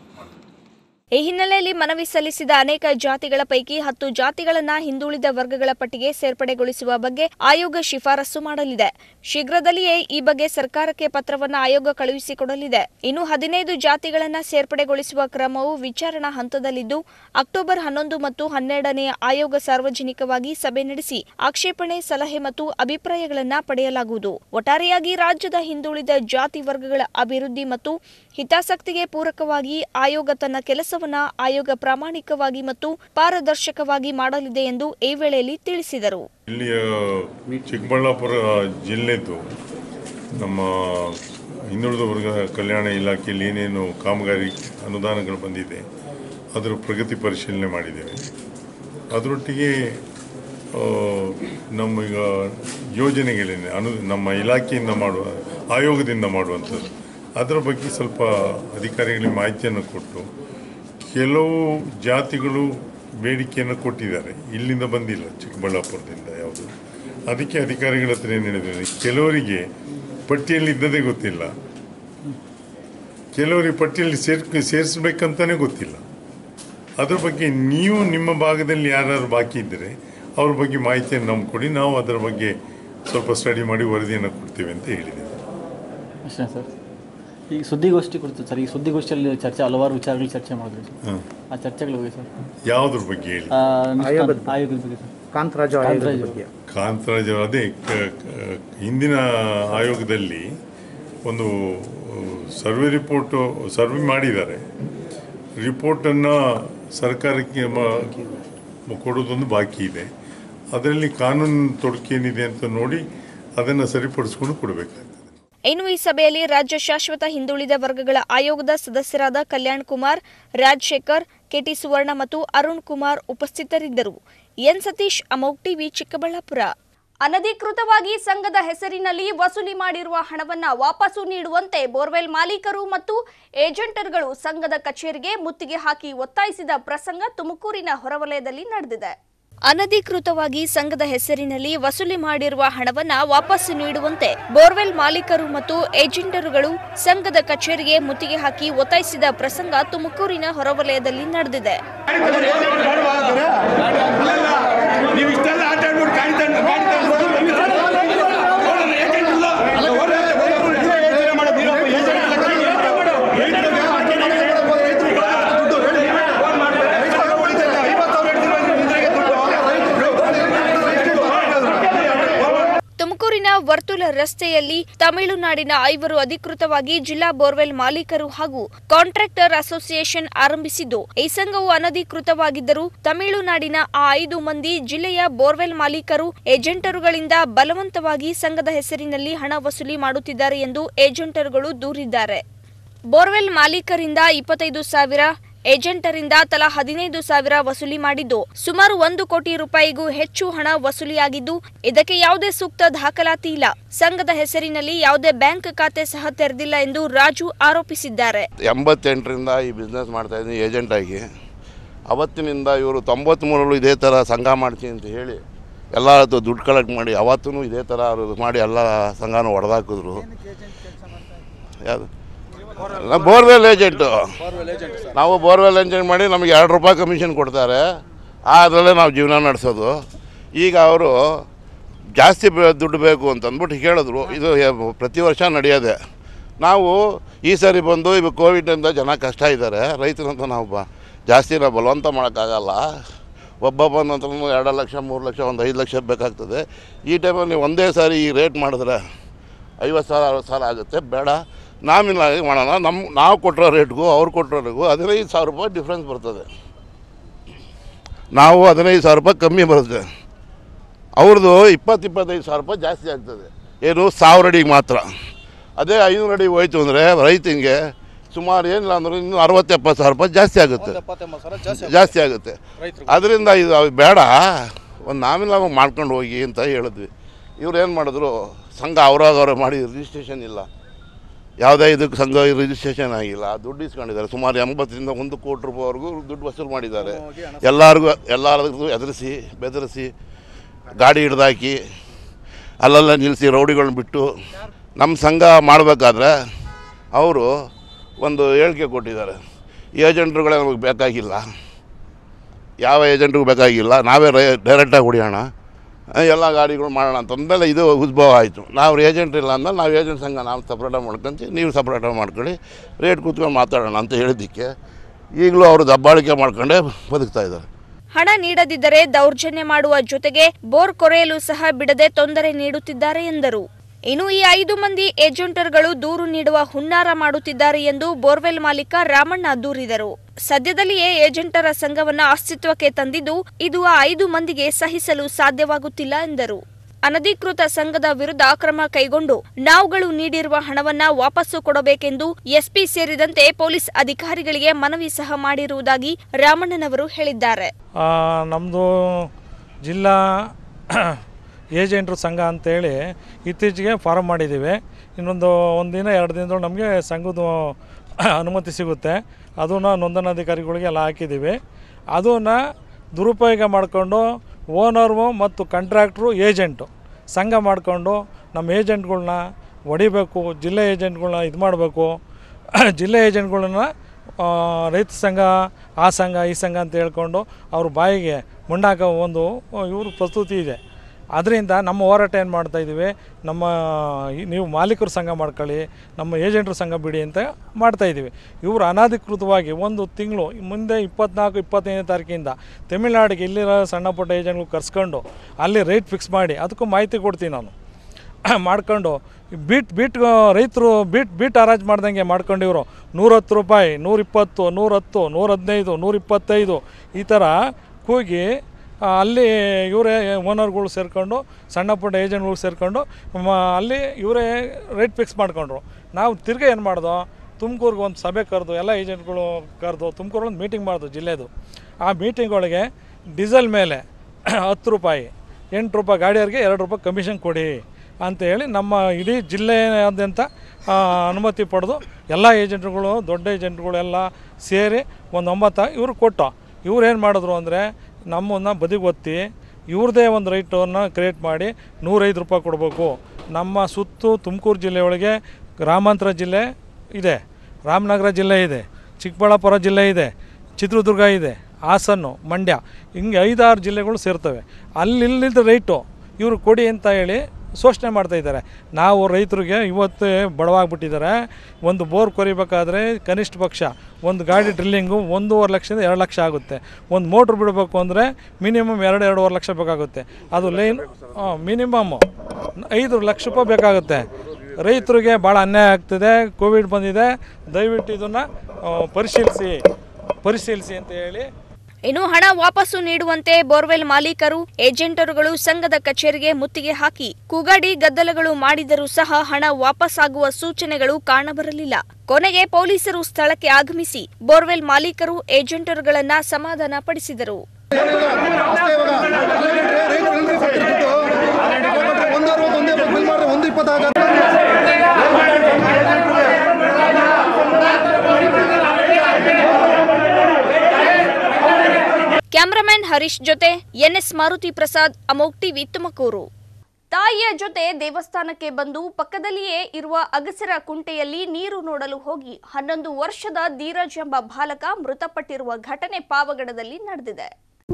ಈ ಹಿನ್ನೆಲೆಯಲ್ಲಿ ಮನವಿ ಸಲ್ಲಿಸಿದ ಅನೇಕ ಜಾತಿಗಳ ಪೈಕಿ ಹತ್ತು ಜಾತಿಗಳನ್ನ ಹಿಂದುಳಿದ ವರ್ಗಗಳ ಪಟ್ಟಿಗೆ ಸೇರ್ಪಡೆಗೊಳಿಸುವ ಬಗ್ಗೆ ಆಯೋಗ ಶಿಫಾರಸು ಮಾಡಲಿದೆ ಶೀಘ್ರದಲ್ಲಿಯೇ ಈ ಬಗ್ಗೆ ಸರ್ಕಾರಕ್ಕೆ ಪತ್ರವನ್ನು ಆಯೋಗ ಕಳುಹಿಸಿಕೊಡಲಿದೆ ಇನ್ನು ಹದಿನೈದು ಜಾತಿಗಳನ್ನ ಸೇರ್ಪಡೆಗೊಳಿಸುವ ಕ್ರಮವು ವಿಚಾರಣಾ ಹಂತದಲ್ಲಿದ್ದು ಅಕ್ಟೋಬರ್ ಹನ್ನೊಂದು ಮತ್ತು ಹನ್ನೆರಡನೆಯ ಆಯೋಗ ಸಾರ್ವಜನಿಕವಾಗಿ ಸಭೆ ನಡೆಸಿ ಆಕ್ಷೇಪಣೆ ಸಲಹೆ ಮತ್ತು ಅಭಿಪ್ರಾಯಗಳನ್ನು ಪಡೆಯಲಾಗುವುದು ಒಟ್ಟಾರೆಯಾಗಿ ರಾಜ್ಯದ ಹಿಂದುಳಿದ ಜಾತಿ ವರ್ಗಗಳ ಅಭಿವೃದ್ಧಿ ಮತ್ತು ಹಿತಾಸಕ್ತಿಗೆ ಪೂರಕವಾಗಿ ಆಯೋಗ ತನ್ನ ಕೆಲಸವನ್ನ ಆಯೋಗ ಪ್ರಾಮಾಣಿಕವಾಗಿ ಮತ್ತು ಪಾರದರ್ಶಕವಾಗಿ ಮಾಡಲಿದೆ ಎಂದು ಈ ವೇಳೆಯಲ್ಲಿ ತಿಳಿಸಿದರು ಇಲ್ಲಿಯ ಚಿಕ್ಕಬಳ್ಳಾಪುರ ಜಿಲ್ಲೆದು ನಮ್ಮ ಹಿಂದುಳಿದ ವರ್ಗ ಕಲ್ಯಾಣ ಇಲಾಖೆಯಲ್ಲಿ ಏನೇನು ಕಾಮಗಾರಿ ಅನುದಾನಗಳು ಬಂದಿದೆ ಅದರ ಪ್ರಗತಿ ಪರಿಶೀಲನೆ ಮಾಡಿದ್ದೇವೆ ಅದರೊಟ್ಟಿಗೆ ಆ, ನಮ್ಮ ಈಗ ಯೋಜನೆಗಳೇನೆ ಅನು ನಮ್ಮ ಇಲಾಖೆಯಿಂದ ಮಾಡುವ ಆಯೋಗದಿಂದ ಮಾಡುವಂಥದ್ದು ಅದರ ಬಗ್ಗೆ ಸ್ವಲ್ಪ ಅಧಿಕಾರಿಗಳಿಗೆ ಮಾಹಿತಿಯನ್ನು ಕೊಟ್ಟು ಕೆಲವು ಜಾತಿಗಳು ಬೇಡಿಕೆಯನ್ನು ಕೊಟ್ಟಿದ್ದಾರೆ ಇಲ್ಲಿಂದ ಬಂದಿಲ್ಲ ಚಿಕ್ಕಬಳ್ಳಾಪುರದಿಂದ ಯಾವುದು ಅದಕ್ಕೆ ಅಧಿಕಾರಿಗಳ ಹತ್ರ ಏನು ಹೇಳಿದ್ದೇನೆ ಕೆಲವರಿಗೆ ಪಟ್ಟಿಯಲ್ಲಿ ಇದ್ದದೇ ಗೊತ್ತಿಲ್ಲ ಕೆಲವರಿಗೆ ಪಟ್ಟಿಯಲ್ಲಿ ಸೇರ್ ಸೇರಿಸ್ಬೇಕಂತಲೇ ಗೊತ್ತಿಲ್ಲ ಅದ್ರ ಬಗ್ಗೆ ನೀವು ನಿಮ್ಮ ಭಾಗದಲ್ಲಿ ಯಾರು ಬಾಕಿ ಇದ್ದರೆ ಅವ್ರ ಬಗ್ಗೆ ಮಾಹಿತಿಯನ್ನು ನಮ್ಗೆ ಕೊಡಿ ನಾವು ಅದರ ಬಗ್ಗೆ ಸ್ವಲ್ಪ ಸ್ಟಡಿ ಮಾಡಿ ವರದಿಯನ್ನು ಕೊಡ್ತೀವಿ ಅಂತ ಹೇಳಿದ್ದೇವೆ ಅಷ್ಟೇ ಸರ್ ಈಗ ಸುದ್ದಿಗೋಷ್ಠಿ ಕುರಿತು ಸರ್ ಈ ಸುದ್ದಿಗೋಷ್ಠಿಯಲ್ಲಿ ಚರ್ಚೆ ಹಲವಾರು ವಿಚಾರಗಳು ಚರ್ಚೆ ಮಾಡಿದ್ರಿ ಸರ್ ಹಾಂ ಆ ಚರ್ಚೆಗಳ ಬಗ್ಗೆ ಸರ್ ಯಾವುದ್ರ ಬಗ್ಗೆ ಹೇಳಿ ಆ, ನಿಷ್ಠಾಂತ- ಆಯೋಗದ ಬಗ್ಗೆ ಸರ್ ಕಾಂತರಾಜು ಕಾಂತರಾಜು ಬಗ್ಗೆ ಕಾಂತರಾಜ್ ಅವರು ಅದೇ ಕ- ಕ- ಹಿಂದಿನ ಆಯೋಗದಲ್ಲಿ ಒಂದು ಸರ್ವೆ ರಿಪೋರ್ಟು ಸರ್ವೆ ಮಾಡಿದ್ದಾರೆ ರಿಪೋರ್ಟನ್ನು ಸರ್ಕಾರಕ್ಕೆ ಮ- ಕೊಡೋದೊಂದು ಬಾಕಿ ಇದೆ ಅದರಲ್ಲಿ ಕಾನೂನು ತೊಡಕೇನಿದೆ ಅಂತ ನೋಡಿ ಅದನ್ನು ಸರಿಪಡಿಸ್ಕೊಂಡು ಕೊಡಬೇಕಾಗ್ತದೆ ಇನ್ನು ಈ ಸಭೆಯಲ್ಲಿ ರಾಜ್ಯ ಶಾಶ್ವತ ಹಿಂದುಳಿದ ವರ್ಗಗಳ ಆಯೋಗದ ಸದಸ್ಯರಾದ ಕಲ್ಯಾಣ್ ಕುಮಾರ್ ರಾಜಶೇಖರ್ ಕೆಟಿ ಸುವರ್ಣ ಮತ್ತು ಅರುಣ್ ಕುಮಾರ್ ಉಪಸ್ಥಿತರಿದ್ದರು ಎನ್ ಸತೀಶ್ ಅಮೋಕ್ ಟಿವಿ ಚಿಕ್ಕಬಳ್ಳಾಪುರ ಅನಧಿಕೃತವಾಗಿ ಸಂಘದ ಹೆಸರಿನಲ್ಲಿ ವಸೂಲಿ ಮಾಡಿರುವ ಹಣವನ್ನ ವಾಪಸ್ಸು ನೀಡುವಂತೆ ಬೋರ್ವೆಲ್ ಮಾಲೀಕರು ಮತ್ತು ಏಜೆಂಟರ್ಗಳು ಸಂಘದ ಕಚೇರಿಗೆ ಮುತ್ತಿಗೆ ಹಾಕಿ ಒತ್ತಾಯಿಸಿದ ಪ್ರಸಂಗ ತುಮಕೂರಿನ ಹೊರವಲಯದಲ್ಲಿ ನಡೆದಿದೆ ಅನಧಿಕೃತವಾಗಿ ಸಂಘದ ಹೆಸರಿನಲ್ಲಿ ವಸೂಲಿ ಮಾಡಿರುವ ಹಣವನ್ನ ವಾಪಸ್ಸು ನೀಡುವಂತೆ ಬೋರ್ವೆಲ್ ಮಾಲೀಕರು ಮತ್ತು ಏಜೆಂಟರುಗಳು ಸಂಘದ ಕಚೇರಿಗೆ ಮುತ್ತಿಗೆ ಹಾಕಿ ಒತ್ತಾಯಿಸಿದ ಪ್ರಸಂಗ ತುಮಕೂರಿನ ಹೊರವಲಯದಲ್ಲಿ ನಡೆದಿದೆ ನೀವು ಇಷ್ಟೆಲ್ಲ ಆಟ ಆಡ್ಬಿಟ್ಟು ಗಾಡಿ ತಂದು ಗಾಡಿ ತುಮಕೂರಿನ ವರ್ತುಲ ರಸ್ತೆಯಲ್ಲಿ ತಮಿಳುನಾಡಿನ ಐವರು ಅಧಿಕೃತವಾಗಿ ಜಿಲ್ಲಾ ಬೋರ್ವೆಲ್ ಮಾಲೀಕರು ಹಾಗೂ ಕಾಂಟ್ರಾಕ್ಟರ್ ಅಸೋಸಿಯೇಷನ್ ಆರಂಭಿಸಿದ್ದು ಈ ಸಂಘವು ಅನಧಿಕೃತವಾಗಿದ್ದರೂ ತಮಿಳುನಾಡಿನ ಆ ಐದು ಮಂದಿ ಜಿಲ್ಲೆಯ ಬೋರ್ವೆಲ್ ಮಾಲೀಕರು ಏಜೆಂಟರುಗಳಿಂದ ಬಲವಂತವಾಗಿ ಸಂಘದ ಹೆಸರಿನಲ್ಲಿ ಹಣ ವಸೂಲಿ ಮಾಡುತ್ತಿದ್ದಾರೆ ಎಂದು ಏಜೆಂಟರುಗಳು ದೂರಿದ್ದಾರೆ ಬೋರ್ವೆಲ್ ಮಾಲೀಕರಿಂದ ಇಪ್ಪತ್ತೈದು ಸಾವಿರ ಏಜೆಂಟರಿಂದ ತಲಾ ಹದಿನೈದು ಸಾವಿರ ವಸೂಲಿ ಮಾಡಿದ್ದು ಸುಮಾರು ಒಂದು ಕೋಟಿ ರೂಪಾಯಿಗೂ ಹೆಚ್ಚು ಹಣ ವಸೂಲಿಯಾಗಿದ್ದು ಇದಕ್ಕೆ ಯಾವುದೇ ಸೂಕ್ತ ದಾಖಲಾತಿ ಇಲ್ಲ ಸಂಘದ ಹೆಸರಿನಲ್ಲಿ ಯಾವುದೇ ಬ್ಯಾಂಕ್ ಖಾತೆ ಸಹ ತೆರೆದಿಲ್ಲ ಎಂದು ರಾಜು ಆರೋಪಿಸಿದ್ದಾರೆ ಎಂಬತ್ತೆಂಟರಿಂದ ಈ ಬಿಸ್ನೆಸ್ ಮಾಡ್ತಾ ಇದ್ದೀನಿ ಏಜೆಂಟಾಗಿ ಅವತ್ತಿನಿಂದ ಇವರು ತೊಂಬತ್ತ್ಮೂರಲ್ಲೂ ಇದೇ ಥರ ಸಂಘ ಮಾಡ್ತೀನಿ ಅಂತ ಹೇಳಿ ಎಲ್ಲ ಹತ್ರ ದುಡ್ಡು ಕಲೆಕ್ಟ್ ಮಾಡಿ ಅವತ್ತೂ ಇದೇ ಥರ ಅವರು ಮಾಡಿ ಎಲ್ಲ ಸಂಘನೂ ಹೊಡೆದಾಕಿದ್ರು ಯಾವುದು ಬೋರ್ವೆಲ್ ಏಜೆಂಟು ನಾವು ಬೋರ್ವೆಲ್ ಏಜೆಂಟ್ ಮಾಡಿ ನಮಗೆ ಎರಡು ರೂಪಾಯಿ ಕಮಿಷನ್ ಕೊಡ್ತಾರೆ ಅದರಲ್ಲೇ ನಾವು ಜೀವನ ನಡೆಸೋದು ಈಗ ಅವರು ಜಾಸ್ತಿ ಬೆ- ದುಡ್ಡು ಬೇಕು ಅಂತ ಅಂದ್ಬಿಟ್ಟು ಕೇಳಿದ್ರು ಇದು ಯ- ಪ್ರತಿ ವರ್ಷ ನಡೆಯೋದೆ ನಾವು ಈ ಸರಿ ಬಂದು ಇವಾಗ ಕೋವಿಡಿಂದ ಜನ ಕಷ್ಟ ಇದ್ದಾರೆ ರೈತರಂತ ನಾವು ಬ ಜಾಸ್ತಿ ನಾವು ಬಲವಂತ ಮಾಡೋಕ್ಕಾಗಲ್ಲ ಒಬ್ಬೊಬ್ಬನ ಹತ್ರ ಎರಡು ಲಕ್ಷ ಮೂರು ಲಕ್ಷ ಒಂದು ಐದು ಲಕ್ಷ ಬೇಕಾಗ್ತದೆ ಈ ಟೈಮಲ್ಲಿ ನೀವು ಒಂದೇ ಸಾರಿ ಈ ರೇಟ್ ಮಾಡಿದ್ರೆ ಐವತ್ತು ಸಾವಿರ ಅರವತ್ತು ಸಾವಿರ ಆಗುತ್ತೆ ಬೇಡ ನಾಮಿನಲ್ ಆಗಿ ಮಾಡೋಣ ನಮ್ಮ ನಾವು ಕೊಟ್ಟಿರೋ ರೇಟ್ಗೂ ಅವ್ರು ಕೊಟ್ಟಿರೋ ರೇಟ್ಗೂ ಹದಿನೈದು ಸಾವಿರ ರೂಪಾಯಿ ಡಿಫ್ರೆನ್ಸ್ ಬರ್ತದೆ ನಾವು ಹದಿನೈದು ಸಾವಿರ ರೂಪಾಯಿ ಕಮ್ಮಿ ಬರುತ್ತೆ ಅವ್ರದ್ದು ಇಪ್ಪತ್ತು ಇಪ್ಪತ್ತೈದು ಸಾವಿರ ರೂಪಾಯಿ ಜಾಸ್ತಿ ಆಗ್ತದೆ ಏನು ಸಾವಿರ ಅಡಿಗೆ ಮಾತ್ರ ಅದೇ ಐನೂರು ಅಡಿಗೆ ಹೋಯ್ತು ಅಂದರೆ ರೈತನಿಗೆ ಸುಮಾರು ಏನಿಲ್ಲ ಅಂದರೂ ಇನ್ನೂ ಅರವತ್ತು ಎಪ್ಪತ್ತು ಸಾವಿರ ರೂಪಾಯಿ ಜಾಸ್ತಿ ಆಗುತ್ತೆ ಜಾಸ್ತಿ ಆಗುತ್ತೆ ಅದರಿಂದ ಇದು ಅವ್ ಬೇಡ ಒಂದು ನಾಮಿನಲ್ ಮಾಡ್ಕೊಂಡು ಹೋಗಿ ಅಂತ ಹೇಳಿದ್ವಿ ಇವ್ರು ಏನು ಮಾಡಿದ್ರು ಸಂಘ ಅವ್ರಾಗ ಅವ್ರೆ ಮಾಡಿ ರಿಜಿಸ್ಟ್ರೇಷನ್ ಇಲ್ಲ ಯಾವುದೇ ಇದಕ್ಕೆ ಸಂಘ ರಿಜಿಸ್ಟ್ರೇಷನ್ ಆಗಿಲ್ಲ ದುಡ್ಡು ಇಸ್ಕೊಂಡಿದ್ದಾರೆ ಸುಮಾರು ಎಂಬತ್ತರಿಂದ ಒಂದು ಕೋಟಿ ರೂಪಾಯಿವರೆಗೂ ದುಡ್ಡು ವಸೂಲು ಮಾಡಿದ್ದಾರೆ ಎಲ್ಲರಿಗೂ ಎಲ್ಲರಿಗೂ ಎದುರಿಸಿ ಬೆದರಿಸಿ ಗಾಡಿ ಹಿಡ್ದಾಕಿ ಅಲ್ಲೆಲ್ಲ ನಿಲ್ಲಿಸಿ ರೌಡಿಗಳನ್ನ ಬಿಟ್ಟು ನಮ್ಮ ಸಂಘ ಮಾಡಬೇಕಾದ್ರೆ ಅವರು ಒಂದು ಹೇಳಿಕೆ ಕೊಟ್ಟಿದ್ದಾರೆ ಏಜೆಂಟ್ರುಗಳೇ ನಮಗೆ ಬೇಕಾಗಿಲ್ಲ ಯಾವ ಏಜೆಂಟ್ರಿಗೂ ಬೇಕಾಗಿಲ್ಲ ನಾವೇ ರೈ ಡೈರೆಕ್ಟಾಗಿ ಹೊಡಿಯೋಣ ಎಲ್ಲ ಗಾಡಿಗಳು ಮಾಡೋಣ ಅಂತಂದಮೇಲೆ ಇದು ಉದ್ಭವ ಆಯಿತು ನಾವು ಏಜೆಂಟ್ ಇಲ್ಲ ಅಂದಮೇಲೆ ನಾವು ಏಜೆಂಟ್ ಸಂಘ ನಾವು ಸಪ್ರೇಟಾಗಿ ಮಾಡ್ಕೊಂತೀವಿ ನೀವು ಸಪ್ರೇಟಾಗಿ ಮಾಡ್ಕೊಳ್ಳಿ ರೇಟ್ ಕೂತ್ಕೊಂಡು ಮಾತಾಡೋಣ ಅಂತ ಹೇಳಿದ್ದಕ್ಕೆ ಈಗಲೂ ಅವರು ದಬ್ಬಾಳಿಕೆ ಮಾಡ್ಕೊಂಡೇ ಬದುಕ್ತಾ ಇದ್ದಾರೆ ಹಣ ನೀಡದಿದ್ದರೆ ದೌರ್ಜನ್ಯ ಮಾಡುವ ಜೊತೆಗೆ ಬೋರ್ ಕೊರೆಯಲು ಸಹ ಬಿಡದೆ ತೊಂದರೆ ನೀಡುತ್ತಿದ್ದಾರೆ ಎಂದರು ಇನ್ನು ಈ ಐದು ಮಂದಿ ಏಜೆಂಟರ್ಗಳು ದೂರು ನೀಡುವ ಹುನ್ನಾರ ಮಾಡುತ್ತಿದ್ದಾರೆ ಎಂದು ಬೋರ್ವೆಲ್ ಮಾಲೀಕ ರಾಮಣ್ಣ ದೂರಿದರು ಸದ್ಯದಲ್ಲಿಯೇ ಏಜೆಂಟರ ಸಂಘವನ್ನ ಅಸ್ತಿತ್ವಕ್ಕೆ ತಂದಿದ್ದು ಇದು ಆ ಐದು ಮಂದಿಗೆ ಸಹಿಸಲು ಸಾಧ್ಯವಾಗುತ್ತಿಲ್ಲ ಎಂದರು ಅನಧಿಕೃತ ಸಂಘದ ವಿರುದ್ಧ ಕ್ರಮ ಕೈಗೊಂಡು ನಾವುಗಳು ನೀಡಿರುವ ಹಣವನ್ನ ವಾಪಸ್ಸು ಕೊಡಬೇಕೆಂದು ಎಸ್ಪಿ ಸೇರಿದಂತೆ ಪೊಲೀಸ್ ಅಧಿಕಾರಿಗಳಿಗೆ ಮನವಿ ಸಹ ಮಾಡಿರುವುದಾಗಿ ರಾಮಣ್ಣನವರು ಹೇಳಿದ್ದಾರೆ ನಮ್ಮದು ಜಿಲ್ಲಾ ಏಜೆಂಟ್ರು ಸಂಘ ಅಂತೇಳಿ ಇತ್ತೀಚೆಗೆ ಫಾರಮ್ ಮಾಡಿದ್ದೀವಿ ಇನ್ನೊಂದು ಒಂದು ದಿನ ಎರಡು ದಿನದೊಳಗೆ ನಮಗೆ ಸಂಘದ ಅನುಮತಿ ಸಿಗುತ್ತೆ ಅದನ್ನು ನೋಂದಣಾಧಿಕಾರಿಗಳಿಗೆ ಎಲ್ಲ ಹಾಕಿದ್ದೀವಿ ಅದನ್ನು ದುರುಪಯೋಗ ಮಾಡಿಕೊಂಡು ಓನರು ಮತ್ತು ಕಾಂಟ್ರಾಕ್ಟ್ರು ಏಜೆಂಟು ಸಂಘ ಮಾಡಿಕೊಂಡು ನಮ್ಮ ಏಜೆಂಟ್ಗಳ್ನ ಹೊಡಿಬೇಕು ಜಿಲ್ಲೆ ಏಜೆಂಟ್ಗಳ್ನ ಇದು ಮಾಡಬೇಕು ಜಿಲ್ಲೆ ಏಜೆಂಟ್ಗಳನ್ನ ಆ, ರೈತ ಸಂಘ ಆ ಸಂಘ ಈ ಸಂಘ ಅಂತ ಹೇಳ್ಕೊಂಡು ಅವ್ರ ಬಾಯಿಗೆ ಮುಂಡಾಕೋ ಒಂದು ಇವರು ಪ್ರಸ್ತುತಿ ಇದೆ ಅದರಿಂದ ನಮ್ಮ ಹೋರಾಟ ಏನು ಮಾಡ್ತಾಯಿದ್ದೀವಿ ನಮ್ಮ ಈ- ನೀವು ಮಾಲೀಕರು ಸಂಘ ಮಾಡ್ಕೊಳ್ಳಿ ನಮ್ಮ ಏಜೆಂಟ್ರ ಸಂಘ ಬಿಡಿ ಅಂತ ಮಾಡ್ತಾಯಿದ್ದೀವಿ ಇವರು ಅನಧಿಕೃತವಾಗಿ ಒಂದು ತಿಂಗಳು ಮುಂದೆ ಇಪ್ಪತ್ನಾಲ್ಕು ಇಪ್ಪತ್ತೈದನೇ ತಾರೀಕಿಂದ ತಮಿಳ್ನಾಡಿಗೆ ಇಲ್ಲಿರೋ ಸಣ್ಣ ಪುಟ್ಟ ಏಜೆಂಟ್ಗಳು ಕರ್ಸ್ಕೊಂಡು ಅಲ್ಲಿ ರೇಟ್ ಫಿಕ್ಸ್ ಮಾಡಿ ಅದಕ್ಕೂ ಮಾಹಿತಿ ಕೊಡ್ತೀನಿ ನಾನು ಮಾಡ್ಕೊಂಡು ಬೀಟ್ ಬೀಟ್ ರೈತರು ಬೀಟ್ ಬೀಟ್ ಹರಾಜು ಮಾಡ್ದಂಗೆ ಮಾಡ್ಕೊಂಡು ಇವರು ನೂರತ್ತು ರೂಪಾಯಿ ನೂರಿಪ್ಪತ್ತು ನೂರಹತ್ತು ನೂರ ಹದಿನೈದು ನೂರಿಪ್ಪತ್ತೈದು ಈ ಥರ ಕೂಗಿ ಆ, ಅಲ್ಲಿ ಇವರೇ ಓನರ್ಗಳು ಸೇರಿಕೊಂಡು ಸಣ್ಣ ಪುಟ್ಟ ಏಜೆಂಟ್ಗಳು ಸೇರಿಕೊಂಡು ಅಲ್ಲಿ ಇವರೇ ರೇಟ್ ಫಿಕ್ಸ್ ಮಾಡ್ಕೊಂಡ್ರು ನಾವು ತಿರ್ಗಿ ಏನು ಮಾಡ್ದೋ ತುಮಕೂರಿಗೆ ಒಂದು ಸಭೆ ಕರೆದು ಎಲ್ಲ ಏಜೆಂಟ್ಗಳು ಕರೆದು ತುಮಕೂರಲ್ಲಿ ಒಂದು ಮೀಟಿಂಗ್ ಮಾಡ್ದು ಜಿಲ್ಲೆದು ಆ ಮೀಟಿಂಗ್ ಒಳಗೆ ಡೀಸೆಲ್ ಮೇಲೆ ಹತ್ತು ರೂಪಾಯಿ ಎಂಟು ರೂಪಾಯಿ ಗಾಡಿಯವ್ರಿಗೆ ಎರಡು ರೂಪಾಯಿ ಕಮಿಷನ್ ಕೊಡಿ ಅಂತ ಹೇಳಿ ನಮ್ಮ ಇಡೀ ಜಿಲ್ಲೆಯಾದ್ಯಂತ ಆ, ಅನುಮತಿ ಪಡೆದು ಎಲ್ಲ ಏಜೆಂಟ್ಗಳು ದೊಡ್ಡ ಏಜೆಂಟ್ಗಳು ಎಲ್ಲ ಸೇರಿ ಒಂದು ಒಂಬತ್ತು ಇವ್ರು ಕೊಟ್ಟು ಇವ್ರು ಏನು ಮಾಡಿದ್ರು ಅಂದರೆ ನಮ್ಮನ್ನು ಬದಿಗೆ ಒತ್ತಿ ಇವ್ರದ್ದೇ ಒಂದು ರೈಟನ್ನು ಕ್ರಿಯೇಟ್ ಮಾಡಿ ನೂರೈದು ರೂಪಾಯಿ ಕೊಡಬೇಕು ನಮ್ಮ ಸುತ್ತು ತುಮಕೂರು ಜಿಲ್ಲೆಯೊಳಗೆ ಗ್ರಾಮಾಂತರ ಜಿಲ್ಲೆ ಇದೆ ರಾಮನಗರ ಜಿಲ್ಲೆ ಇದೆ ಚಿಕ್ಕಬಳ್ಳಾಪುರ ಜಿಲ್ಲೆ ಇದೆ ಚಿತ್ರದುರ್ಗ ಇದೆ ಹಾಸನ್ನು ಮಂಡ್ಯ ಹಿಂಗೆ ಐದಾರು ಜಿಲ್ಲೆಗಳು ಸೇರ್ತವೆ ಅಲ್ಲಿಲ್ಲದ ರೈಟು ಇವರು ಕೊಡಿ ಅಂತ ಹೇಳಿ ಶೋಷಣೆ ಮಾಡ್ತಾ ಇದ್ದಾರೆ ನಾವು ರೈತರಿಗೆ ಇವತ್ತು ಬಡವಾಗ್ಬಿಟ್ಟಿದ್ದಾರೆ ಒಂದು ಬೋರ್ ಕೊರಿಬೇಕಾದ್ರೆ ಕನಿಷ್ಠ ಪಕ್ಷ ಒಂದು ಗಾಡಿ ಡ್ರಿಲ್ಲಿಂಗು ಒಂದೂವರೆ ಲಕ್ಷದಿಂದ ಎರಡು ಲಕ್ಷ ಆಗುತ್ತೆ ಒಂದು ಮೋಟ್ರ್ ಬಿಡಬೇಕು ಅಂದರೆ ಮಿನಿಮಮ್ ಎರಡು ಎರಡೂವರೆ ಲಕ್ಷ ಬೇಕಾಗುತ್ತೆ ಅದು ಲೈನ್ ಮಿನಿಮಮ್ ಐದು ಲಕ್ಷ ರೂಪಾಯಿ ಬೇಕಾಗುತ್ತೆ ರೈತರಿಗೆ ಭಾಳ ಅನ್ಯಾಯ ಆಗ್ತಿದೆ ಕೋವಿಡ್ ಬಂದಿದೆ ದಯವಿಟ್ಟು ಇದನ್ನು ಪರಿಶೀಲಿಸಿ ಪರಿಶೀಲಿಸಿ ಅಂತ ಹೇಳಿ ಇನ್ನು ಹಣ ವಾಪಸ್ಸು ನೀಡುವಂತೆ ಬೋರ್ವೆಲ್ ಮಾಲೀಕರು ಏಜೆಂಟರುಗಳು ಸಂಘದ ಕಚೇರಿಗೆ ಮುತ್ತಿಗೆ ಹಾಕಿ ಕೂಗಾಡಿ ಗದ್ದಲಗಳು ಮಾಡಿದರೂ ಸಹ ಹಣ ವಾಪಸ್ಸಾಗುವ ಸೂಚನೆಗಳು ಕಾಣಬರಲಿಲ್ಲ ಕೊನೆಗೆ ಪೊಲೀಸರು ಸ್ಥಳಕ್ಕೆ ಆಗಮಿಸಿ ಬೋರ್ವೆಲ್ ಮಾಲೀಕರು ಏಜೆಂಟರುಗಳನ್ನ ಸಮಾಧಾನ ಪಡಿಸಿದರು ಒಂದು ಇಪ್ಪತ್ತಾಗ ಕ್ಯಾಮರಾಮನ್ ಹರೀಶ್ ಜೊತೆ ಎನ್ಎಸ್ ಮಾರುತಿ ಪ್ರಸಾದ್ ಅಮೋಕ್ ಟಿವಿ ತುಮಕೂರು ತಾಯಿಯ ಜೊತೆ ದೇವಸ್ಥಾನಕ್ಕೆ ಬಂದು ಪಕ್ಕದಲ್ಲಿಯೇ ಇರುವ ಅಗಸರ ಕುಂಟೆಯಲ್ಲಿ ನೀರು ನೋಡಲು ಹೋಗಿ ಹನ್ನೊಂದು ವರ್ಷದ ಧೀರಜ್ ಎಂಬ ಬಾಲಕ ಮೃತಪಟ್ಟಿರುವ ಘಟನೆ ಪಾವಗಡದಲ್ಲಿ ನಡೆದಿದೆ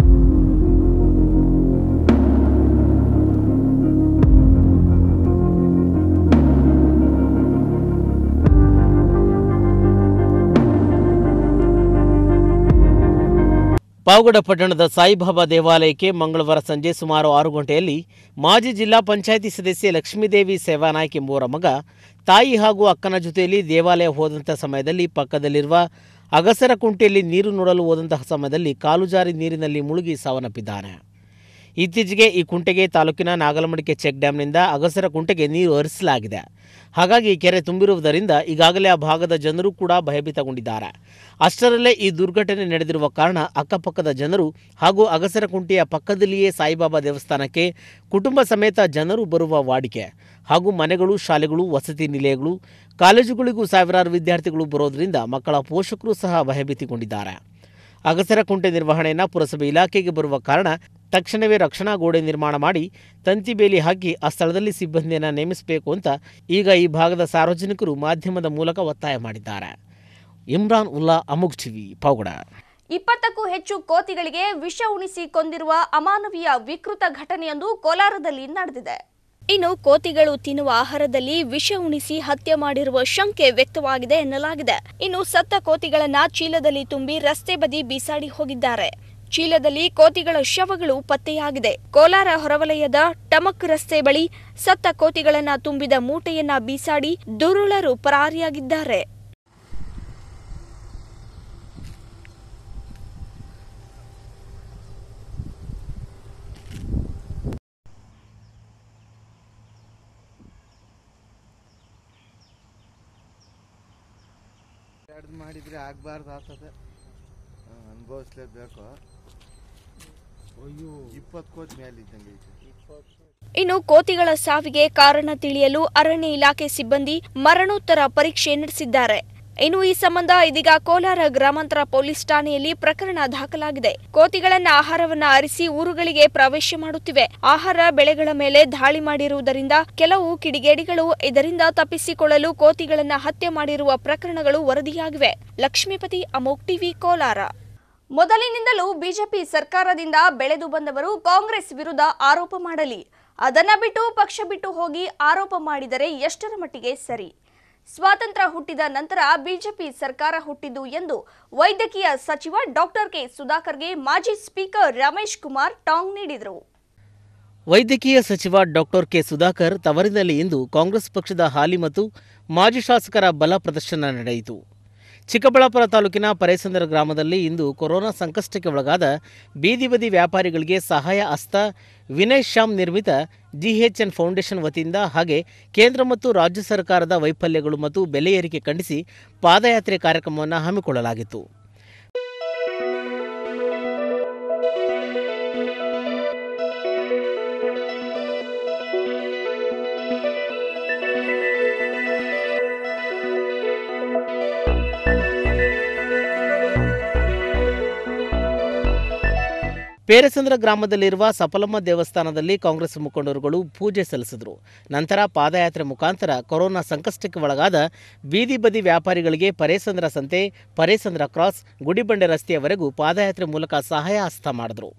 ಪಾವಗಡ ಪಟ್ಟಣದ ಸಾಯಿಬಾಬಾ ದೇವಾಲಯಕ್ಕೆ ಮಂಗಳವಾರ ಸಂಜೆ ಸುಮಾರು ಆರು ಗಂಟೆಯಲ್ಲಿ ಮಾಜಿ ಜಿಲ್ಲಾ ಪಂಚಾಯಿತಿ ಸದಸ್ಯೆ ಲಕ್ಷ್ಮೀದೇವಿ ಸೇವಾನಾಯ್ಕ್ ಎಂಬುವರ ಮಗ ತಾಯಿ ಹಾಗೂ ಅಕ್ಕನ ಜೊತೆಯಲ್ಲಿ ದೇವಾಲಯ ಹೋದಂಥ ಸಮಯದಲ್ಲಿ ಪಕ್ಕದಲ್ಲಿರುವ ಅಗಸರ ಕುಂಟೆಯಲ್ಲಿ ನೀರು ನೋಡಲು ಹೋದಂತಹ ಸಮಯದಲ್ಲಿ ಕಾಲು ಜಾರಿ ನೀರಿನಲ್ಲಿ ಮುಳುಗಿ ಸಾವನ್ನಪ್ಪಿದ್ದಾನೆ ಇತ್ತೀಚೆಗೆ ಈ ಕುಂಟೆಗೆ ತಾಲೂಕಿನ ನಾಗಲಮಡಿಕೆ ಚೆಕ್ ಡ್ಯಾಂನಿಂದ ಅಗಸರ ಕುಂಟೆಗೆ ನೀರು ಹರಿಸಲಾಗಿದೆ ಹಾಗಾಗಿ ಕೆರೆ ತುಂಬಿರುವುದರಿಂದ ಈಗಾಗಲೇ ಆ ಭಾಗದ ಜನರು ಕೂಡ ಭಯಭೀತಗೊಂಡಿದ್ದಾರೆ ಅಷ್ಟರಲ್ಲೇ ಈ ದುರ್ಘಟನೆ ನಡೆದಿರುವ ಕಾರಣ ಅಕ್ಕಪಕ್ಕದ ಜನರು ಹಾಗೂ ಅಗಸರ ಕುಂಟೆಯ ಪಕ್ಕದಲ್ಲಿಯೇ ಸಾಯಿಬಾಬಾ ದೇವಸ್ಥಾನಕ್ಕೆ ಕುಟುಂಬ ಸಮೇತ ಜನರು ಬರುವ ವಾಡಿಕೆ ಹಾಗೂ ಮನೆಗಳು ಶಾಲೆಗಳು ವಸತಿ ನಿಲಯಗಳು ಕಾಲೇಜುಗಳಿಗೂ ಸಾವಿರಾರು ವಿದ್ಯಾರ್ಥಿಗಳು ಬರೋದರಿಂದ ಮಕ್ಕಳ ಪೋಷಕರು ಸಹ ಭಯಭೀತಿಗೊಂಡಿದ್ದಾರೆ ಅಗಸರ ಕುಂಟೆ ನಿರ್ವಹಣೆಯನ್ನು ಪುರಸಭೆ ಇಲಾಖೆಗೆ ಬರುವ ಕಾರಣ ತಕ್ಷಣವೇ ರಕ್ಷಣಾ ಗೋಡೆ ನಿರ್ಮಾಣ ಮಾಡಿ ತಂತಿ ಬೇಲಿ ಹಾಕಿ ಆ ಸ್ಥಳದಲ್ಲಿ ಸಿಬ್ಬಂದಿಯನ್ನು ನೇಮಿಸಬೇಕು ಅಂತ ಈಗ ಈ ಭಾಗದ ಸಾರ್ವಜನಿಕರು ಮಾಧ್ಯಮದ ಮೂಲಕ ಒತ್ತಾಯ ಮಾಡಿದ್ದಾರೆ ಇಮ್ರಾನ್ ಉಲ್ಲಾ ಅಮುಗ್ ಟಿವಿ ಪಾವಗಡ ಇಪ್ಪತ್ತಕ್ಕೂ ಹೆಚ್ಚು ಕೋತಿಗಳಿಗೆ ವಿಷ ಉಣಿಸಿ ಕೊಂದಿರುವ ಅಮಾನವೀಯ ವಿಕೃತ ಘಟನೆಯೊಂದು ಕೋಲಾರದಲ್ಲಿ ನಡೆದಿದೆ ಇನ್ನು ಕೋತಿಗಳು ತಿನ್ನುವ ಆಹಾರದಲ್ಲಿ ವಿಷ ಉಣಿಸಿ ಹತ್ಯೆ ಮಾಡಿರುವ ಶಂಕೆ ವ್ಯಕ್ತವಾಗಿದೆ ಎನ್ನಲಾಗಿದೆ ಇನ್ನು ಸತ್ತ ಕೋತಿಗಳನ್ನ ಚೀಲದಲ್ಲಿ ತುಂಬಿ ರಸ್ತೆ ಬದಿ ಬೀಸಾಡಿ ಹೋಗಿದ್ದಾರೆ ಚೀಲದಲ್ಲಿ ಕೋತಿಗಳ ಶವಗಳು ಪತ್ತೆಯಾಗಿದೆ ಕೋಲಾರ ಹೊರವಲಯದ ಟಮಕ್ ರಸ್ತೆ ಬಳಿ ಸತ್ತ ಕೋತಿಗಳನ್ನ ತುಂಬಿದ ಮೂಟೆಯನ್ನ ಬೀಸಾಡಿ ದುರುಳರು ಪರಾರಿಯಾಗಿದ್ದಾರೆ ಎರಡು ಮಾಡಿದ್ರೆ ಆಗ್ಬಾರ್ದು ಆಗ್ತದೆ ಅನುಭವಿಸ್ಲೇಬೇಕು ಅಯ್ಯೋ ಇಪ್ಪತ್ತು ಕೋಟಿ ಮೇಲೆ ಇದ್ದಂಗೆ ಐತೆ ಇನ್ನು ಕೋತಿಗಳ ಸಾವಿಗೆ ಕಾರಣ ತಿಳಿಯಲು ಅರಣ್ಯ ಇಲಾಖೆ ಸಿಬ್ಬಂದಿ ಮರಣೋತ್ತರ ಪರೀಕ್ಷೆ ನಡೆಸಿದ್ದಾರೆ ಇನ್ನು ಈ ಸಂಬಂಧ ಇದೀಗ ಕೋಲಾರ ಗ್ರಾಮಾಂತರ ಪೊಲೀಸ್ ಠಾಣೆಯಲ್ಲಿ ಪ್ರಕರಣ ದಾಖಲಾಗಿದೆ ಕೋತಿಗಳನ್ನ ಆಹಾರವನ್ನ ಅರಿಸಿ ಊರುಗಳಿಗೆ ಪ್ರವೇಶ ಮಾಡುತ್ತಿವೆ ಆಹಾರ ಬೆಳೆಗಳ ಮೇಲೆ ದಾಳಿ ಮಾಡಿರುವುದರಿಂದ ಕೆಲವು ಕಿಡಿಗೇಡಿಗಳು ಇದರಿಂದ ತಪ್ಪಿಸಿಕೊಳ್ಳಲು ಕೋತಿಗಳನ್ನ ಹತ್ಯೆ ಮಾಡಿರುವ ಪ್ರಕರಣಗಳು ವರದಿಯಾಗಿವೆ ಲಕ್ಷ್ಮೀಪತಿ ಅಮೋಕ್ ಟಿವಿ ಕೋಲಾರ ಮೊದಲಿನಿಂದಲೂ ಬಿಜೆಪಿ ಸರ್ಕಾರದಿಂದ ಬೆಳೆದು ಬಂದವರು ಕಾಂಗ್ರೆಸ್ ವಿರುದ್ಧ ಆರೋಪ ಮಾಡಲಿ ಅದನ್ನ ಬಿಟ್ಟು ಪಕ್ಷ ಬಿಟ್ಟು ಹೋಗಿ ಆರೋಪ ಮಾಡಿದರೆ ಎಷ್ಟರ ಮಟ್ಟಿಗೆ ಸರಿ ಸ್ವಾತಂತ್ರ್ಯ ಹುಟ್ಟಿದ ನಂತರ ಬಿಜೆಪಿ ಸರ್ಕಾರ ಹುಟ್ಟಿದ್ದು ಎಂದು ವೈದ್ಯಕೀಯ ಸಚಿವ ಡಾಕ್ಟರ್ ಕೆ ಸುಧಾಕರ್ಗೆ ಮಾಜಿ ಸ್ಪೀಕರ್ ರಮೇಶ್ ಕುಮಾರ್ ಟಾಂಗ್ ನೀಡಿದರು ವೈದ್ಯಕೀಯ ಸಚಿವ ಡಾಕ್ಟರ್ ಕೆ ಸುಧಾಕರ್ ತವರಿನಲ್ಲಿ ಇಂದು ಕಾಂಗ್ರೆಸ್ ಪಕ್ಷದ ಹಾಲಿ ಮತ್ತು ಮಾಜಿ ಶಾಸಕರ ಬಲ ಪ್ರದರ್ಶನ ನಡೆಯಿತು ಚಿಕ್ಕಬಳ್ಳಾಪುರ ತಾಲೂಕಿನ ಪರೇಸಂದ್ರ ಗ್ರಾಮದಲ್ಲಿ ಇಂದು ಕೊರೋನಾ ಸಂಕಷ್ಟಕ್ಕೆ ಒಳಗಾದ ಬೀದಿ ಬದಿ ವ್ಯಾಪಾರಿಗಳಿಗೆ ಸಹಾಯ ಹಸ್ತ ವಿನಯ್ ಶ್ಯಾಮ್ ನಿರ್ಮಿತ ಜಿಎಚ್ಎನ್ ಫೌಂಡೇಶನ್ ವತಿಯಿಂದ ಹಾಗೆ ಕೇಂದ್ರ ಮತ್ತು ರಾಜ್ಯ ಸರ್ಕಾರದ ವೈಫಲ್ಯಗಳು ಮತ್ತು ಬೆಲೆ ಏರಿಕೆ ಖಂಡಿಸಿ ಪಾದಯಾತ್ರೆ ಕಾರ್ಯಕ್ರಮವನ್ನು ಹಮ್ಮಿಕೊಳ್ಳಲಾಗಿತ್ತು ಪೇರಸಂದ್ರ ಗ್ರಾಮದಲ್ಲಿರುವ ಸಫಲಮ್ಮ ದೇವಸ್ಥಾನದಲ್ಲಿ ಕಾಂಗ್ರೆಸ್ ಮುಖಂಡರುಗಳು ಪೂಜೆ ಸಲ್ಲಿಸಿದರು ನಂತರ ಪಾದಯಾತ್ರೆ ಮುಖಾಂತರ ಕೊರೋನಾ ಸಂಕಷ್ಟಕ್ಕೆ ಒಳಗಾದ ಬೀದಿ ಬದಿ ವ್ಯಾಪಾರಿಗಳಿಗೆ ಪರೇಸಂದ್ರ ಸಂತೆ ಪರೇಸಂದ್ರ ಕ್ರಾಸ್ ಗುಡಿಬಂಡೆ ರಸ್ತೆಯವರೆಗೂ ಪಾದಯಾತ್ರೆ ಮೂಲಕ ಸಹಾಯ ಹಸ್ತ ಮಾಡಿದರು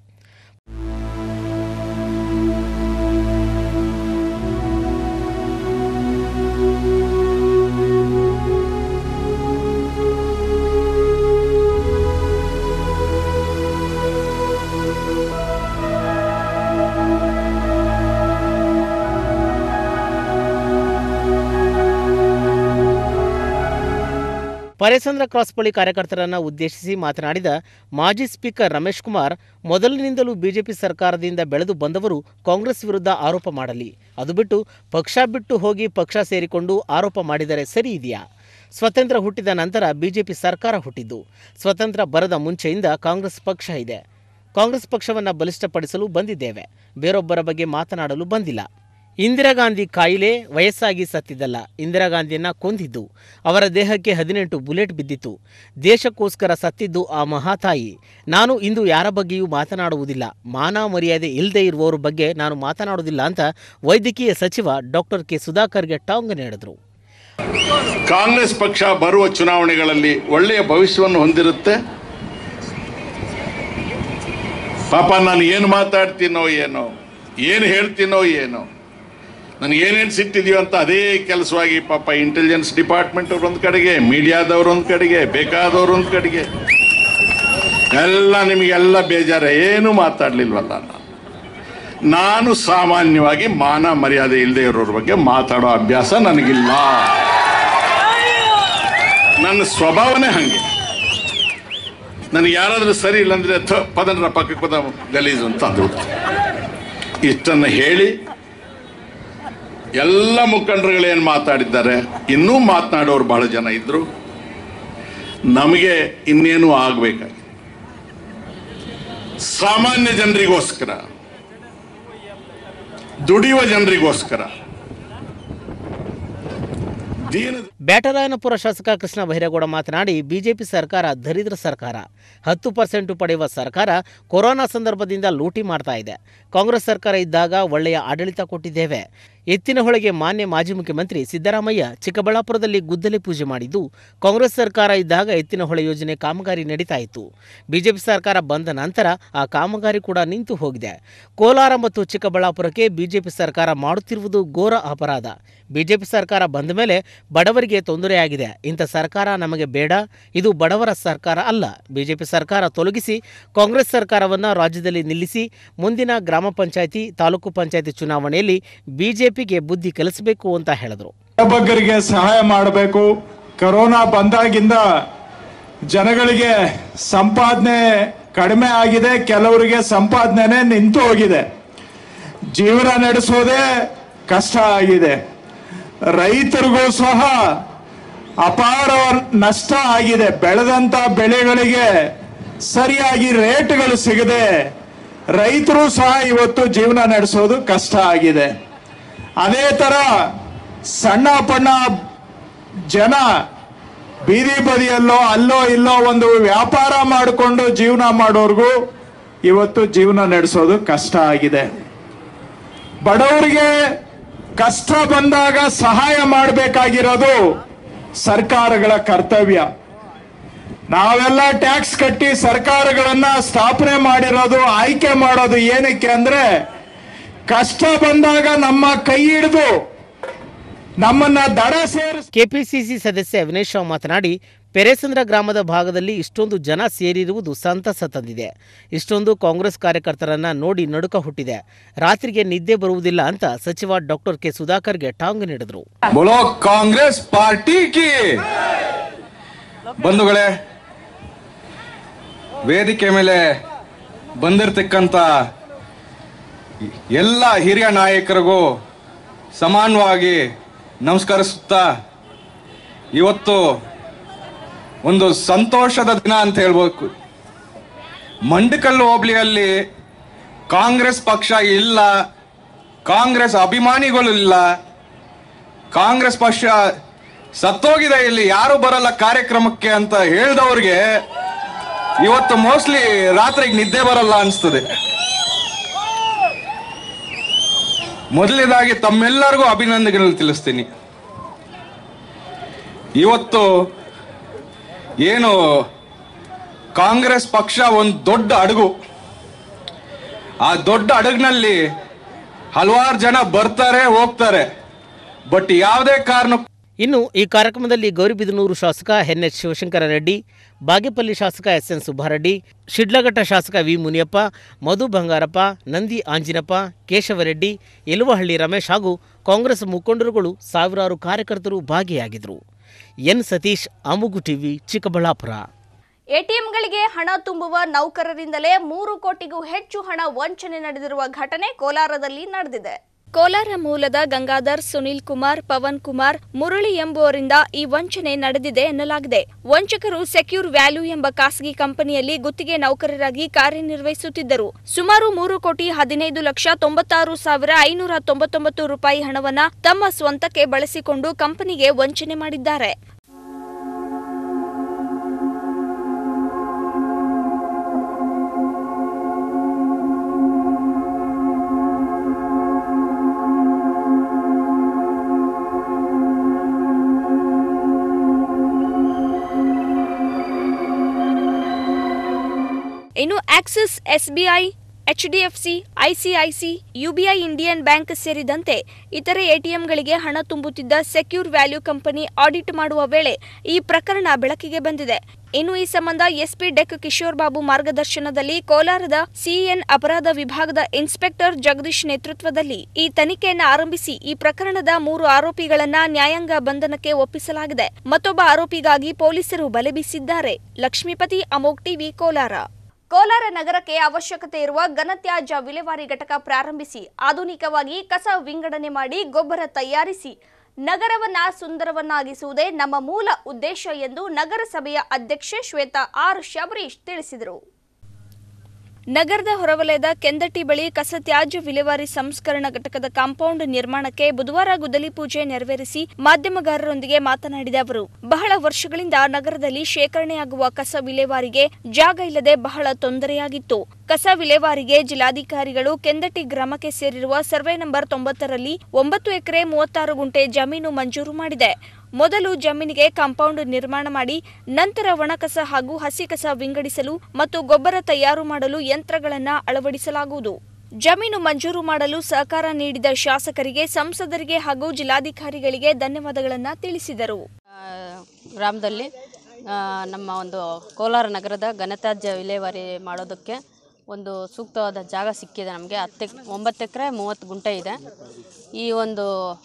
ಪರೇಸಂದ್ರ ಕ್ರಾಸ್ ಬಳಿ ಕಾರ್ಯಕರ್ತರನ್ನು ಉದ್ದೇಶಿಸಿ ಮಾತನಾಡಿದ ಮಾಜಿ ಸ್ಪೀಕರ್ ರಮೇಶ್ ಕುಮಾರ್ ಮೊದಲಿನಿಂದಲೂ ಬಿಜೆಪಿ ಸರ್ಕಾರದಿಂದ ಬೆಳೆದು ಬಂದವರು ಕಾಂಗ್ರೆಸ್ ವಿರುದ್ಧ ಆರೋಪ ಮಾಡಲಿ ಅದು ಬಿಟ್ಟು ಪಕ್ಷ ಬಿಟ್ಟು ಹೋಗಿ ಪಕ್ಷ ಸೇರಿಕೊಂಡು ಆರೋಪ ಮಾಡಿದರೆ ಸರಿ ಇದೆಯಾ ಸ್ವತಂತ್ರ ಹುಟ್ಟಿದ ನಂತರ ಬಿಜೆಪಿ ಸರ್ಕಾರ ಹುಟ್ಟಿದ್ದು ಸ್ವತಂತ್ರ ಬರದ ಮುಂಚೆಯಿಂದ ಕಾಂಗ್ರೆಸ್ ಪಕ್ಷ ಇದೆ ಕಾಂಗ್ರೆಸ್ ಪಕ್ಷವನ್ನು ಬಲಿಷ್ಠಪಡಿಸಲು ಬಂದಿದ್ದೇವೆ ಬೇರೊಬ್ಬರ ಬಗ್ಗೆ ಮಾತನಾಡಲು ಬಂದಿಲ್ಲ ಇಂದಿರಾ ಗಾಂಧಿ ಕಾಯಿಲೆ ವಯಸ್ಸಾಗಿ ಸತ್ತಿದ್ದಲ್ಲ ಇಂದಿರಾ ಗಾಂಧಿಯನ್ನ ಕೊಂದಿದ್ದು ಅವರ ದೇಹಕ್ಕೆ ಹದಿನೆಂಟು ಬುಲೆಟ್ ಬಿದ್ದಿತ್ತು ದೇಶಕ್ಕೋಸ್ಕರ ಸತ್ತಿದ್ದು ಆ ಮಹಾತಾಯಿ ನಾನು ಇಂದು ಯಾರ ಬಗ್ಗೆಯೂ ಮಾತನಾಡುವುದಿಲ್ಲ ಮಾನ ಮರ್ಯಾದೆ ಇಲ್ಲದೆ ಇರುವವರ ಬಗ್ಗೆ ನಾನು ಮಾತನಾಡುವುದಿಲ್ಲ ಅಂತ ವೈದ್ಯಕೀಯ ಸಚಿವ ಡಾಕ್ಟರ್ ಕೆ ಸುಧಾಕರ್ಗೆ ಟಾಂಗ್ ನೀಡಿದರು ಕಾಂಗ್ರೆಸ್ ಪಕ್ಷ ಬರುವ ಚುನಾವಣೆಗಳಲ್ಲಿ ಒಳ್ಳೆಯ ಭವಿಷ್ಯವನ್ನು ಹೊಂದಿರುತ್ತೆ ಪಾಪ ನಾನು ಏನು ಮಾತಾಡ್ತೀನೋ ಏನೋ ಏನು ಹೇಳ್ತೀನೋ ಏನೋ ನನಗೆ ಏನೇನು ಸಿಟ್ಟಿದೆಯೋ ಅಂತ ಅದೇ ಕೆಲಸವಾಗಿ ಪಾಪ ಇಂಟೆಲಿಜೆನ್ಸ್ ಡಿಪಾರ್ಟ್ಮೆಂಟ್ ಅವ್ರು ಒಂದು ಕಡೆಗೆ ಮೀಡಿಯಾದವ್ರು ಒಂದು ಕಡೆಗೆ ಬೇಕಾದವ್ರು ಒಂದು ಕಡೆಗೆ ಎಲ್ಲ ನಿಮಗೆಲ್ಲ ಬೇಜಾರ ಏನು ಮಾತಾಡ್ಲಿಲ್ವಲ್ಲ ನಾನು ನಾನು ಸಾಮಾನ್ಯವಾಗಿ ಮಾನ ಮರ್ಯಾದೆ ಇಲ್ಲದೆ ಇರೋರ ಬಗ್ಗೆ ಮಾತಾಡೋ ಅಭ್ಯಾಸ ನನಗಿಲ್ಲ ನನ್ನ ಸ್ವಭಾವನೇ ಹಂಗೆ ನನಗೆ ಯಾರಾದರೂ ಸರಿ ಇಲ್ಲ ಅಂದರೆ ಥ ಪದನರ ಪಕ್ಕಕ್ಕೆ ಪದ ಗಲೀಜು ಅಂತ ಅಂದ್ರು ಇಷ್ಟನ್ನು ಹೇಳಿ ಎಲ್ಲ ಮುಖಂಡರುಗಳೇನು ಮಾತಾಡಿದ್ದಾರೆ ಇನ್ನೂ ಮಾತನಾಡೋರು ಬಹಳ ಜನ ಇದ್ರು ನಮಗೆ ಇನ್ನೇನು ಆಗಬೇಕಾಗಿ ಸಾಮಾನ್ಯ ಜನರಿಗೋಸ್ಕರ ದುಡಿಯುವ ಜನರಿಗೋಸ್ಕರ ದೀನ ಬ್ಯಾಟರಾಯನಪುರ ಶಾಸಕ ಕೃಷ್ಣ ಬೈರೇಗೌಡ ಮಾತನಾಡಿ ಬಿಜೆಪಿ ಸರ್ಕಾರ ದರಿದ್ರ ಸರ್ಕಾರ ಹತ್ತು ಪರ್ಸೆಂಟ್ ಪಡೆಯುವ ಸರ್ಕಾರ ಕೊರೋನಾ ಸಂದರ್ಭದಿಂದ ಲೂಟಿ ಮಾಡ್ತಾ ಇದೆ ಕಾಂಗ್ರೆಸ್ ಸರ್ಕಾರ ಇದ್ದಾಗ ಒಳ್ಳೆಯ ಆಡಳಿತ ಕೊಟ್ಟಿದ್ದೇವೆ ಎತ್ತಿನಹೊಳೆಗೆ ಮಾನ್ಯ ಮಾಜಿ ಮುಖ್ಯಮಂತ್ರಿ ಸಿದ್ದರಾಮಯ್ಯ ಚಿಕ್ಕಬಳ್ಳಾಪುರದಲ್ಲಿ ಗುದ್ದಲಿ ಪೂಜೆ ಮಾಡಿದ್ದು ಕಾಂಗ್ರೆಸ್ ಸರ್ಕಾರ ಇದ್ದಾಗ ಎತ್ತಿನಹೊಳೆ ಯೋಜನೆ ಕಾಮಗಾರಿ ನಡೀತಾ ಇತ್ತು ಬಿಜೆಪಿ ಸರ್ಕಾರ ಬಂದ ನಂತರ ಆ ಕಾಮಗಾರಿ ಕೂಡ ನಿಂತು ಹೋಗಿದೆ ಕೋಲಾರ ಮತ್ತು ಚಿಕ್ಕಬಳ್ಳಾಪುರಕ್ಕೆ ಬಿಜೆಪಿ ಸರ್ಕಾರ ಮಾಡುತ್ತಿರುವುದು ಘೋರ ಅಪರಾಧ ಬಿಜೆಪಿ ಸರ್ಕಾರ ಬಂದ ಮೇಲೆ ಬಡವರಿಗೆ ತೊಂದರೆಯಾಗಿದೆ ಇಂಥ ಸರ್ಕಾರ ನಮಗೆ ಬೇಡ ಇದು ಬಡವರ ಸರ್ಕಾರ ಅಲ್ಲ ಬಿಜೆಪಿ ಸರ್ಕಾರ ತೊಲಗಿಸಿ ಕಾಂಗ್ರೆಸ್ ಸರ್ಕಾರವನ್ನು ರಾಜ್ಯದಲ್ಲಿ ನಿಲ್ಲಿಸಿ ಮುಂದಿನ ಗ್ರಾಮ ಪಂಚಾಯಿತಿ ತಾಲೂಕು ಪಂಚಾಯಿತಿ ಚುನಾವಣೆಯಲ್ಲಿ ಬಿಜೆಪಿಗೆ ಬುದ್ಧಿ ಕಲಿಸಬೇಕು ಅಂತ ಹೇಳಿದರು ಬಗ್ಗರಿಗೆ ಸಹಾಯ ಮಾಡಬೇಕು ಕರೋನಾ ಬಂದಾಗಿಂದ ಜನಗಳಿಗೆ ಸಂಪಾದನೆ ಕಡಿಮೆ ಆಗಿದೆ ಕೆಲವರಿಗೆ ಸಂಪಾದನೆ ನಿಂತು ಹೋಗಿದೆ ಜೀವನ ನಡೆಸೋದೇ ಕಷ್ಟ ಆಗಿದೆ ರೈತರಿಗೂ ಸಹ ಅಪಾರ ನಷ್ಟ ಆಗಿದೆ ಬೆಳೆದಂತ ಬೆಳೆಗಳಿಗೆ ಸರಿಯಾಗಿ ರೇಟ್ಗಳು ಸಿಗದೆ ರೈತರು ಸಹ ಇವತ್ತು ಜೀವನ ನಡೆಸೋದು ಕಷ್ಟ ಆಗಿದೆ ಅದೇ ತರ ಸಣ್ಣ ಪಣ್ಣ ಜನ ಬೀದಿ ಬದಿಯಲ್ಲೋ ಅಲ್ಲೋ ಇಲ್ಲೋ ಒಂದು ವ್ಯಾಪಾರ ಮಾಡಿಕೊಂಡು ಜೀವನ ಮಾಡೋರ್ಗೂ ಇವತ್ತು ಜೀವನ ನಡೆಸೋದು ಕಷ್ಟ ಆಗಿದೆ ಬಡವರಿಗೆ ಕಷ್ಟ ಬಂದಾಗ ಸಹಾಯ ಮಾಡಬೇಕಾಗಿರೋದು ಸರ್ಕಾರಗಳ ಕರ್ತವ್ಯ ನಾವೆಲ್ಲ ಟ್ಯಾಕ್ಸ್ ಕಟ್ಟಿ ಸರ್ಕಾರಗಳನ್ನ ಸ್ಥಾಪನೆ ಮಾಡಿರೋದು ಆಯ್ಕೆ ಮಾಡೋದು ಏನಕ್ಕೆ ಅಂದ್ರೆ ಕಷ್ಟ ಬಂದಾಗ ನಮ್ಮ ಕೈ ಹಿಡಿದು ನಮ್ಮನ್ನ ದಡ ಸೇರಿಸಿ ಕೆಪಿಸಿಸಿ ಸದಸ್ಯ ವಿನೇಶ್ ರಾವ್ ಮಾತನಾಡಿ ಪೆರೇಸಂದ್ರ ಗ್ರಾಮದ ಭಾಗದಲ್ಲಿ ಇಷ್ಟೊಂದು ಜನ ಸೇರಿರುವುದು ಸಂತಸ ತಂದಿದೆ ಇಷ್ಟೊಂದು ಕಾಂಗ್ರೆಸ್ ಕಾರ್ಯಕರ್ತರನ್ನ ನೋಡಿ ನಡುಕ ಹುಟ್ಟಿದೆ ರಾತ್ರಿಗೆ ನಿದ್ದೆ ಬರುವುದಿಲ್ಲ ಅಂತ ಸಚಿವ ಡಾಕ್ಟರ್ ಕೆ ಸುಧಾಕರ್ಗೆ ಟಾಂಗ್ ನೀಡಿದರು बोलो कांग्रेस पार्टी की ಬಂಧುಗಳೇ ವೇದಿಕೆ ಮೇಲೆ ಬಂದಿರತಕ್ಕಂಥ ಎಲ್ಲ ಹಿರಿಯ ನಾಯಕರಿಗೂ ಸಮಾನವಾಗಿ ನಮಸ್ಕರಿಸುತ್ತಾ ಇವತ್ತು ಒಂದು ಸಂತೋಷದ ದಿನ ಅಂತ ಹೇಳ್ಬೇಕು ಮಂಡಕಲ್ಲು ಹೋಬಳಿಯಲ್ಲಿ ಕಾಂಗ್ರೆಸ್ ಪಕ್ಷ ಇಲ್ಲ ಕಾಂಗ್ರೆಸ್ ಅಭಿಮಾನಿಗಳು ಇಲ್ಲ ಕಾಂಗ್ರೆಸ್ ಪಕ್ಷ ಸತ್ತೋಗಿದೆ ಇಲ್ಲಿ ಯಾರು ಬರಲ್ಲ ಕಾರ್ಯಕ್ರಮಕ್ಕೆ ಅಂತ ಹೇಳ್ದವ್ರಿಗೆ ಇವತ್ತು ಮೋಸ್ಟ್ಲಿ ರಾತ್ರಿಗೆ ನಿದ್ದೆ ಬರಲ್ಲ ಅನಿಸ್ತದೆ ಮೊದಲನೇದಾಗಿ ತಮ್ಮೆಲ್ಲರಿಗೂ ಅಭಿನಂದನೆಗಳು ತಿಳಿಸ್ತೀನಿ ಇವತ್ತು ಏನು ಕಾಂಗ್ರೆಸ್ ಪಕ್ಷ ಒಂದು ದೊಡ್ಡ ಅಡಗು ಆ ದೊಡ್ಡ ಅಡಗಿನಲ್ಲಿ ಹಲವಾರು ಜನ ಬರ್ತಾರೆ ಹೋಗ್ತಾರೆ ಬಟ್ ಯಾವುದೇ ಕಾರಣ ಇನ್ನು ಈ ಕಾರ್ಯಕ್ರಮದಲ್ಲಿ ಗೌರಿಬಿದನೂರು ಶಾಸಕ ಎನ್ ಎಚ್ ಶಿವಶಂಕರ ರೆಡ್ಡಿ ಬಾಗೇಪಲ್ಲಿ ಶಾಸಕ ಎಸ್ ಎನ್ ಸುಬ್ಬಾರೆಡ್ಡಿ ಶಿಡ್ಲಘಟ್ಟ ಶಾಸಕ ವಿ ಮುನಿಯಪ್ಪ ಮಧು ಬಂಗಾರಪ್ಪ ನಂದಿ ಆಂಜಿನಪ್ಪ ಕೇಶವರೆಡ್ಡಿ ಯಲುವಹಳ್ಳಿ ರಮೇಶ್ ಹಾಗೂ ಕಾಂಗ್ರೆಸ್ ಮುಖಂಡರುಗಳು ಸಾವಿರಾರು ಕಾರ್ಯಕರ್ತರು ಭಾಗಿಯಾಗಿದ್ದರು ಎನ್ ಸತೀಶ್ ಅಮುಗು ಟಿವಿ ಚಿಕ್ಕಬಳ್ಳಾಪುರ ಎಟಿಎಂಗಳಿಗೆ ಹಣ ತುಂಬುವ ನೌಕರರಿಂದಲೇ ಮೂರು ಕೋಟಿಗೂ ಹೆಚ್ಚು ಹಣ ವಂಚನೆ ನಡೆದಿರುವ ಘಟನೆ ಕೋಲಾರದಲ್ಲಿ ನಡೆದಿದೆ ಕೋಲಾರ ಮೂಲದ ಗಂಗಾಧರ್ ಸುನಿಲ್ ಕುಮಾರ್ ಪವನ್ ಕುಮಾರ್ ಮುರಳಿ ಎಂಬುವರಿಂದ ಈ ವಂಚನೆ ನಡೆದಿದೆ ಎನ್ನಲಾಗಿದೆ ವಂಚಕರು ಸೆಕ್ಯೂರ್ ವ್ಯಾಲ್ಯೂ ಎಂಬ ಖಾಸಗಿ ಕಂಪನಿಯಲ್ಲಿ ಗುತ್ತಿಗೆ ನೌಕರರಾಗಿ ಕಾರ್ಯನಿರ್ವಹಿಸುತ್ತಿದ್ದರು ಸುಮಾರು ಮೂರು ಕೋಟಿ ಹದಿನೈದು ಲಕ್ಷ ತೊಂಬತ್ತಾರು ಸಾವಿರ ಐನೂರ ತೊಂಬತ್ತೊಂಬತ್ತು ರೂಪಾಯಿ ಹಣವನ್ನ ತಮ್ಮ ಸ್ವಂತಕ್ಕೆ ಬಳಸಿಕೊಂಡು ಕಂಪನಿಗೆ ವಂಚನೆ ಮಾಡಿದ್ದಾರೆ ಇನ್ನು Axis SBI HDFC ICICI UBI Indian bank ಸೇರಿದಂತೆ ಇತರೆ ಎಟಿಎಂಗಳಿಗೆ ಹಣ ತುಂಬುತ್ತಿದ್ದ ಸೆಕ್ಯೂರ್ ವ್ಯಾಲ್ಯೂ ಕಂಪನಿ ಆಡಿಟ್ ಮಾಡುವ ವೇಳೆ ಈ ಪ್ರಕರಣ ಬೆಳಕಿಗೆ ಬಂದಿದೆ ಇನ್ನು ಈ ಸಂಬಂಧ ಎಸ್ಪಿ ಡೆಕ್ ಕಿಶೋರ್ ಬಾಬು ಮಾರ್ಗದರ್ಶನದಲ್ಲಿ ಕೋಲಾರದ ಸಿಎನ್ ಅಪರಾಧ ವಿಭಾಗದ ಇನ್ಸ್ಪೆಕ್ಟರ್ ಜಗದೀಶ್ ನೇತೃತ್ವದಲ್ಲಿ ಈ ತನಿಖೆಯನ್ನು ಆರಂಭಿಸಿ ಈ ಪ್ರಕರಣದ ಮೂರು ಆರೋಪಿಗಳನ್ನ ನ್ಯಾಯಾಂಗ ಬಂಧನಕ್ಕೆ ಒಪ್ಪಿಸಲಾಗಿದೆ ಮತ್ತೊಬ್ಬ ಆರೋಪಿಗಾಗಿ ಪೊಲೀಸರು ಬಲೆ ಬೀಸಿದ್ದಾರೆ ಲಕ್ಷ್ಮೀಪತಿ ಅಮೋಕ್ ಟಿವಿ ಕೋಲಾರ ಕೋಲಾರ ನಗರಕ್ಕೆ ಅವಶ್ಯಕತೆ ಇರುವ ಘನತ್ಯಾಜ್ಯ ವಿಲೇವಾರಿ ಘಟಕ ಪ್ರಾರಂಭಿಸಿ ಆಧುನಿಕವಾಗಿ ಕಸ ವಿಂಗಡಣೆ ಮಾಡಿ ಗೊಬ್ಬರ ತಯಾರಿಸಿ ನಗರವನ್ನ ಸುಂದರವನ್ನಾಗಿಸುವುದೇ ನಮ್ಮ ಮೂಲ ಉದ್ದೇಶ ಎಂದು ನಗರಸಭೆಯ ಅಧ್ಯಕ್ಷೆ ಶ್ವೇತಾ ಆರ್ ಶಬರೀಶ್ ತಿಳಿಸಿದರು ನಗರದ ಹೊರವಲಯದ ಕೆಂದಟ್ಟಿ ಬಳಿ ಕಸ ತ್ಯಾಜ್ಯ ವಿಲೇವಾರಿ ಸಂಸ್ಕರಣಾ ಘಟಕದ ಕಾಂಪೌಂಡ್ ನಿರ್ಮಾಣಕ್ಕೆ ಬುಧವಾರ ಗುದ್ದಲಿ ಪೂಜೆ ನೆರವೇರಿಸಿ ಮಾಧ್ಯಮಗಾರರೊಂದಿಗೆ ಮಾತನಾಡಿದ ಅವರು ಬಹಳ ವರ್ಷಗಳಿಂದ ನಗರದಲ್ಲಿ ಶೇಖರಣೆಯಾಗುವ ಕಸ ವಿಲೇವಾರಿಗೆ ಜಾಗ ಇಲ್ಲದೆ ಬಹಳ ತೊಂದರೆಯಾಗಿತ್ತು ಕಸ ವಿಲೇವಾರಿಗೆ ಜಿಲ್ಲಾಧಿಕಾರಿಗಳು ಕೆಂದಟ್ಟಿ ಗ್ರಾಮಕ್ಕೆ ಸೇರಿರುವ ಸರ್ವೆ ನಂಬರ್ ತೊಂಬತ್ತರಲ್ಲಿ ಒಂಬತ್ತು ಎಕರೆ ಮೂವತ್ತಾರು ಗುಂಟೆ ಜಮೀನು ಮಂಜೂರು ಮಾಡಿದೆ ಮೊದಲು ಜಮೀನಿಗೆ ಕಾಂಪೌಂಡ್ ನಿರ್ಮಾಣ ಮಾಡಿ ನಂತರ ಒಣಕಸ ಹಾಗೂ ಹಸಿ ಕಸ ವಿಂಗಡಿಸಲು ಮತ್ತು ಗೊಬ್ಬರ ತಯಾರು ಮಾಡಲು ಯಂತ್ರಗಳನ್ನು ಅಳವಡಿಸಲಾಗುವುದು ಜಮೀನು ಮಂಜೂರು ಮಾಡಲು ಸಹಕಾರ ನೀಡಿದ ಶಾಸಕರಿಗೆ ಸಂಸದರಿಗೆ ಹಾಗೂ ಜಿಲ್ಲಾಧಿಕಾರಿಗಳಿಗೆ ಧನ್ಯವಾದಗಳನ್ನು ತಿಳಿಸಿದರು ಗ್ರಾಮದಲ್ಲಿ ಆ, ನಮ್ಮ ಒಂದು ಕೋಲಾರ ನಗರದ ಘನತ್ಯಾಜ್ಯ ವಿಲೇವಾರಿ ಮಾಡೋದಕ್ಕೆ ಒಂದು ಸೂಕ್ತವಾದ ಜಾಗ ಸಿಕ್ಕಿದೆ ನಮಗೆ ಹತ್ತು ಎಕ್ ಒಂಬತ್ತು ಎಕರೆ ಮೂವತ್ತು ಗುಂಟೆ ಇದೆ ಈ ಒಂದು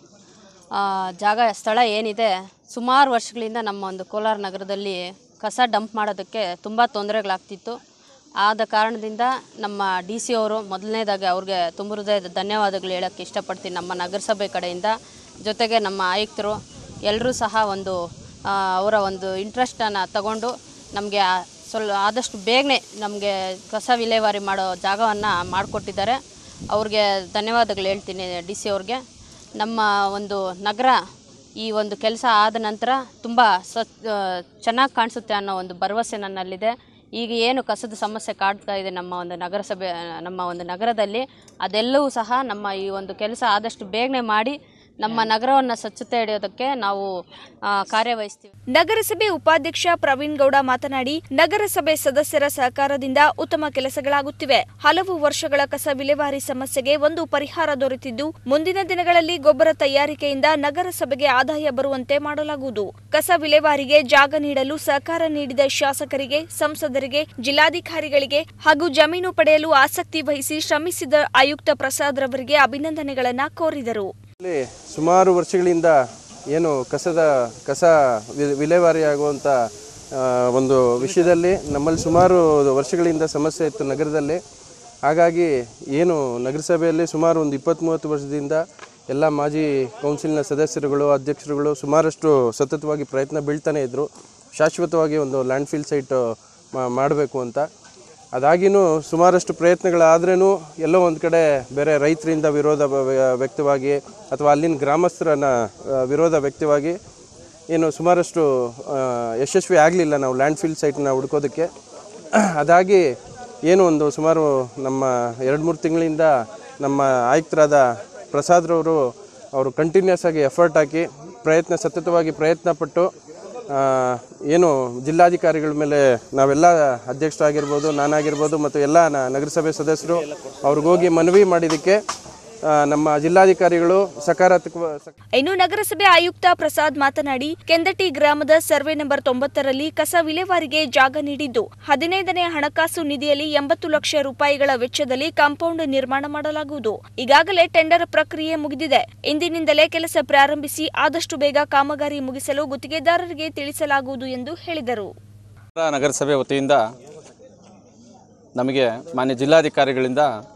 ಆ, ಜಾಗ ಸ್ಥಳ ಏನಿದೆ ಸುಮಾರು ವರ್ಷಗಳಿಂದ ನಮ್ಮ ಒಂದು ಕೋಲಾರ ನಗರದಲ್ಲಿ ಕಸ ಡಂಪ್ ಮಾಡೋದಕ್ಕೆ ತುಂಬ ತೊಂದರೆಗಳಾಗ್ತಿತ್ತು ಆದ ಕಾರಣದಿಂದ ನಮ್ಮ ಡಿ ಸಿ ಅವರು ಮೊದಲನೇದಾಗಿ ಅವ್ರಿಗೆ ತುಂಬ ಹೃದಯದ ಧನ್ಯವಾದಗಳು ಹೇಳೋಕ್ಕೆ ಇಷ್ಟಪಡ್ತೀನಿ ನಮ್ಮ ನಗರಸಭೆ ಕಡೆಯಿಂದ ಜೊತೆಗೆ ನಮ್ಮ ಆಯುಕ್ತರು ಎಲ್ಲರೂ ಸಹ ಒಂದು ಆ, ಅವರ ಒಂದು ಇಂಟ್ರೆಸ್ಟನ್ನು ತಗೊಂಡು ನಮಗೆ ಸ್ವಲ್ಪ ಆದಷ್ಟು ಬೇಗನೆ ನಮಗೆ ಕಸ ವಿಲೇವಾರಿ ಮಾಡೋ ಜಾಗವನ್ನು ಮಾಡಿಕೊಟ್ಟಿದ್ದಾರೆ ಅವ್ರಿಗೆ ಧನ್ಯವಾದಗಳು ಹೇಳ್ತೀನಿ ಡಿ ಸಿ ಅವ್ರಿಗೆ ನಮ್ಮ ಒಂದು ನಗರ ಈ ಒಂದು ಕೆಲಸ ಆದ ನಂತರ ತುಂಬ ಸ್ವಚ್ಛ ಚೆನ್ನಾಗಿ ಕಾಣಿಸುತ್ತೆ ಅನ್ನೋ ಒಂದು ಭರವಸೆ ನನ್ನಲ್ಲಿದೆ ಈಗ ಏನು ಕಸದ ಸಮಸ್ಯೆ ಕಾಡ್ತಾ ಇದೆ ನಮ್ಮ ಒಂದು ನಗರಸಭೆ ನಮ್ಮ ಒಂದು ನಗರದಲ್ಲಿ ಅದೆಲ್ಲವೂ ಸಹ ನಮ್ಮ ಈ ಒಂದು ಕೆಲಸ ಆದಷ್ಟು ಬೇಗನೆ ಮಾಡಿ ನಮ್ಮ ನಗರವನ್ನು ಸ್ವಚ್ಛತೆ ಹಿಡಿಯೋದಕ್ಕೆ ನಾವು ಆ, ಕಾರ್ಯವಹಿಸ್ತೀವಿ ನಗರಸಭೆ ಉಪಾಧ್ಯಕ್ಷ ಪ್ರವೀಣ್ ಗೌಡ ಮಾತನಾಡಿ ನಗರಸಭೆ ಸದಸ್ಯರ ಸಹಕಾರದಿಂದ ಉತ್ತಮ ಕೆಲಸಗಳಾಗುತ್ತಿವೆ ಹಲವು ವರ್ಷಗಳ ಕಸ ವಿಲೇವಾರಿ ಸಮಸ್ಯೆಗೆ ಒಂದು ಪರಿಹಾರ ದೊರೆತಿದ್ದು ಮುಂದಿನ ದಿನಗಳಲ್ಲಿ ಗೊಬ್ಬರ ತಯಾರಿಕೆಯಿಂದ ನಗರಸಭೆಗೆ ಆದಾಯ ಬರುವಂತೆ ಮಾಡಲಾಗುವುದು ಕಸ ವಿಲೇವಾರಿಗೆ ಜಾಗ ನೀಡಲು ಸಹಕಾರ ನೀಡಿದ ಶಾಸಕರಿಗೆ ಸಂಸದರಿಗೆ ಜಿಲ್ಲಾಧಿಕಾರಿಗಳಿಗೆ ಹಾಗೂ ಜಮೀನು ಪಡೆಯಲು ಆಸಕ್ತಿ ವಹಿಸಿ ಶ್ರಮಿಸಿದ ಆಯುಕ್ತ ಪ್ರಸಾದ್ ರವರಿಗೆ ಅಭಿನಂದನೆಗಳನ್ನ ಕೋರಿದರು ಇಲ್ಲಿ ಸುಮಾರು ವರ್ಷಗಳಿಂದ ಏನು ಕಸದ ಕಸ ವಿ- ವಿಲೇವಾರಿ ಆಗುವಂಥ ಆ, ಒಂದು ವಿಷಯದಲ್ಲಿ ನಮ್ಮಲ್ಲಿ ಸುಮಾರು ವರ್ಷಗಳಿಂದ ಸಮಸ್ಯೆ ಇತ್ತು ನಗರದಲ್ಲಿ ಹಾಗಾಗಿ ಏನು ನಗರಸಭೆಯಲ್ಲಿ ಸುಮಾರು ಒಂದು ಇಪ್ಪತ್ತ್ ಮೂವತ್ತು ವರ್ಷದಿಂದ ಎಲ್ಲ ಮಾಜಿ ಕೌನ್ಸಿಲ್ನ ಸದಸ್ಯರುಗಳು ಅಧ್ಯಕ್ಷರುಗಳು ಸುಮಾರಷ್ಟು ಸತತವಾಗಿ ಪ್ರಯತ್ನ ಬೀಳ್ತಾನೆ ಇದ್ದರು ಶಾಶ್ವತವಾಗಿ ಒಂದು ಲ್ಯಾಂಡ್ ಫಿಲ್ ಸೈಟ್ ಮಾಡಬೇಕು ಅಂತ ಅದಾಗಿನೂ ಸುಮಾರಷ್ಟು ಪ್ರಯತ್ನಗಳಾದ್ರೂ ಎಲ್ಲೋ ಒಂದು ಕಡೆ ಬೇರೆ ರೈತರಿಂದ ವಿರೋಧ ವ್ಯ- ವ್ಯಕ್ತವಾಗಿ ಅಥವಾ ಅಲ್ಲಿನ ಗ್ರಾಮಸ್ಥರನ್ನ ಆ, ವಿರೋಧ ವ್ಯಕ್ತವಾಗಿ ಏನು ಸುಮಾರಷ್ಟು ಆ, ಯಶಸ್ವಿ ಆಗಲಿಲ್ಲ ನಾವು ಲ್ಯಾಂಡ್ ಫಿಲ್ ಸೈಟ್ನ ಹುಡ್ಕೋದಕ್ಕೆ ಅದಾಗಿ ಏನು ಒಂದು ಸುಮಾರು ನಮ್ಮ ಎರಡು ಮೂರು ತಿಂಗಳಿಂದ ನಮ್ಮ ಆಯುಕ್ತರಾದ ಪ್ರಸಾದ್ರವರು ಅವರು ಕಂಟಿನ್ಯೂಸ್ ಆಗಿ ಎಫರ್ಟ್ ಹಾಕಿ ಪ್ರಯತ್ನ ಸತತವಾಗಿ ಪ್ರಯತ್ನ ಪಟ್ಟು ಆ, ಏನು ಜಿಲ್ಲಾಧಿಕಾರಿಗಳ ಮೇಲೆ ನಾವೆಲ್ಲ ಅಧ್ಯಕ್ಷರಾಗಿರ್ಬೋದು ನಾನಾಗಿರ್ಬೋದು ಮತ್ತು ಎಲ್ಲ ನ- ನಗರಸಭೆ ಸದಸ್ಯರು ಅವ್ರಿಗೋಗಿ ಮನವಿ ಮಾಡಿದ್ದಕ್ಕೆ ಆ, ನಮ್ಮ ಜಿಲ್ಲಾಧಿಕಾರಿಗಳು ಸಕಾರಾತ್ಮಕ ಇನ್ನು ನಗರಸಭೆ ಆಯುಕ್ತ ಪ್ರಸಾದ್ ಮಾತನಾಡಿ ಕೆಂದಟಿ ಗ್ರಾಮದ ಸರ್ವೆ ನಂಬರ್ ತೊಂಬತ್ತರಲ್ಲಿ ಕಸ ವಿಲೇವಾರಿಗೆ ಜಾಗ ನೀಡಿದ್ದು ಹದಿನೈದನೇ ಹಣಕಾಸು ನಿಧಿಯಲ್ಲಿ ಎಂಬತ್ತು ಲಕ್ಷ ರೂಪಾಯಿಗಳ ವೆಚ್ಚದಲ್ಲಿ ಕಾಂಪೌಂಡ್ ನಿರ್ಮಾಣ ಮಾಡಲಾಗುವುದು ಈಗಾಗಲೇ ಟೆಂಡರ್ ಪ್ರಕ್ರಿಯೆ ಮುಗಿದಿದೆ ಇಂದಿನಿಂದಲೇ ಕೆಲಸ ಪ್ರಾರಂಭಿಸಿ ಆದಷ್ಟು ಬೇಗ ಕಾಮಗಾರಿ ಮುಗಿಸಲು ಗುತ್ತಿಗೆದಾರರಿಗೆ ತಿಳಿಸಲಾಗುವುದು ಎಂದು ಹೇಳಿದರು ನಗರಸಭೆ ವತಿಯಿಂದ ನಮಗೆ ಮಾನ್ಯ ಜಿಲ್ಲಾಧಿಕಾರಿಗಳಿಂದ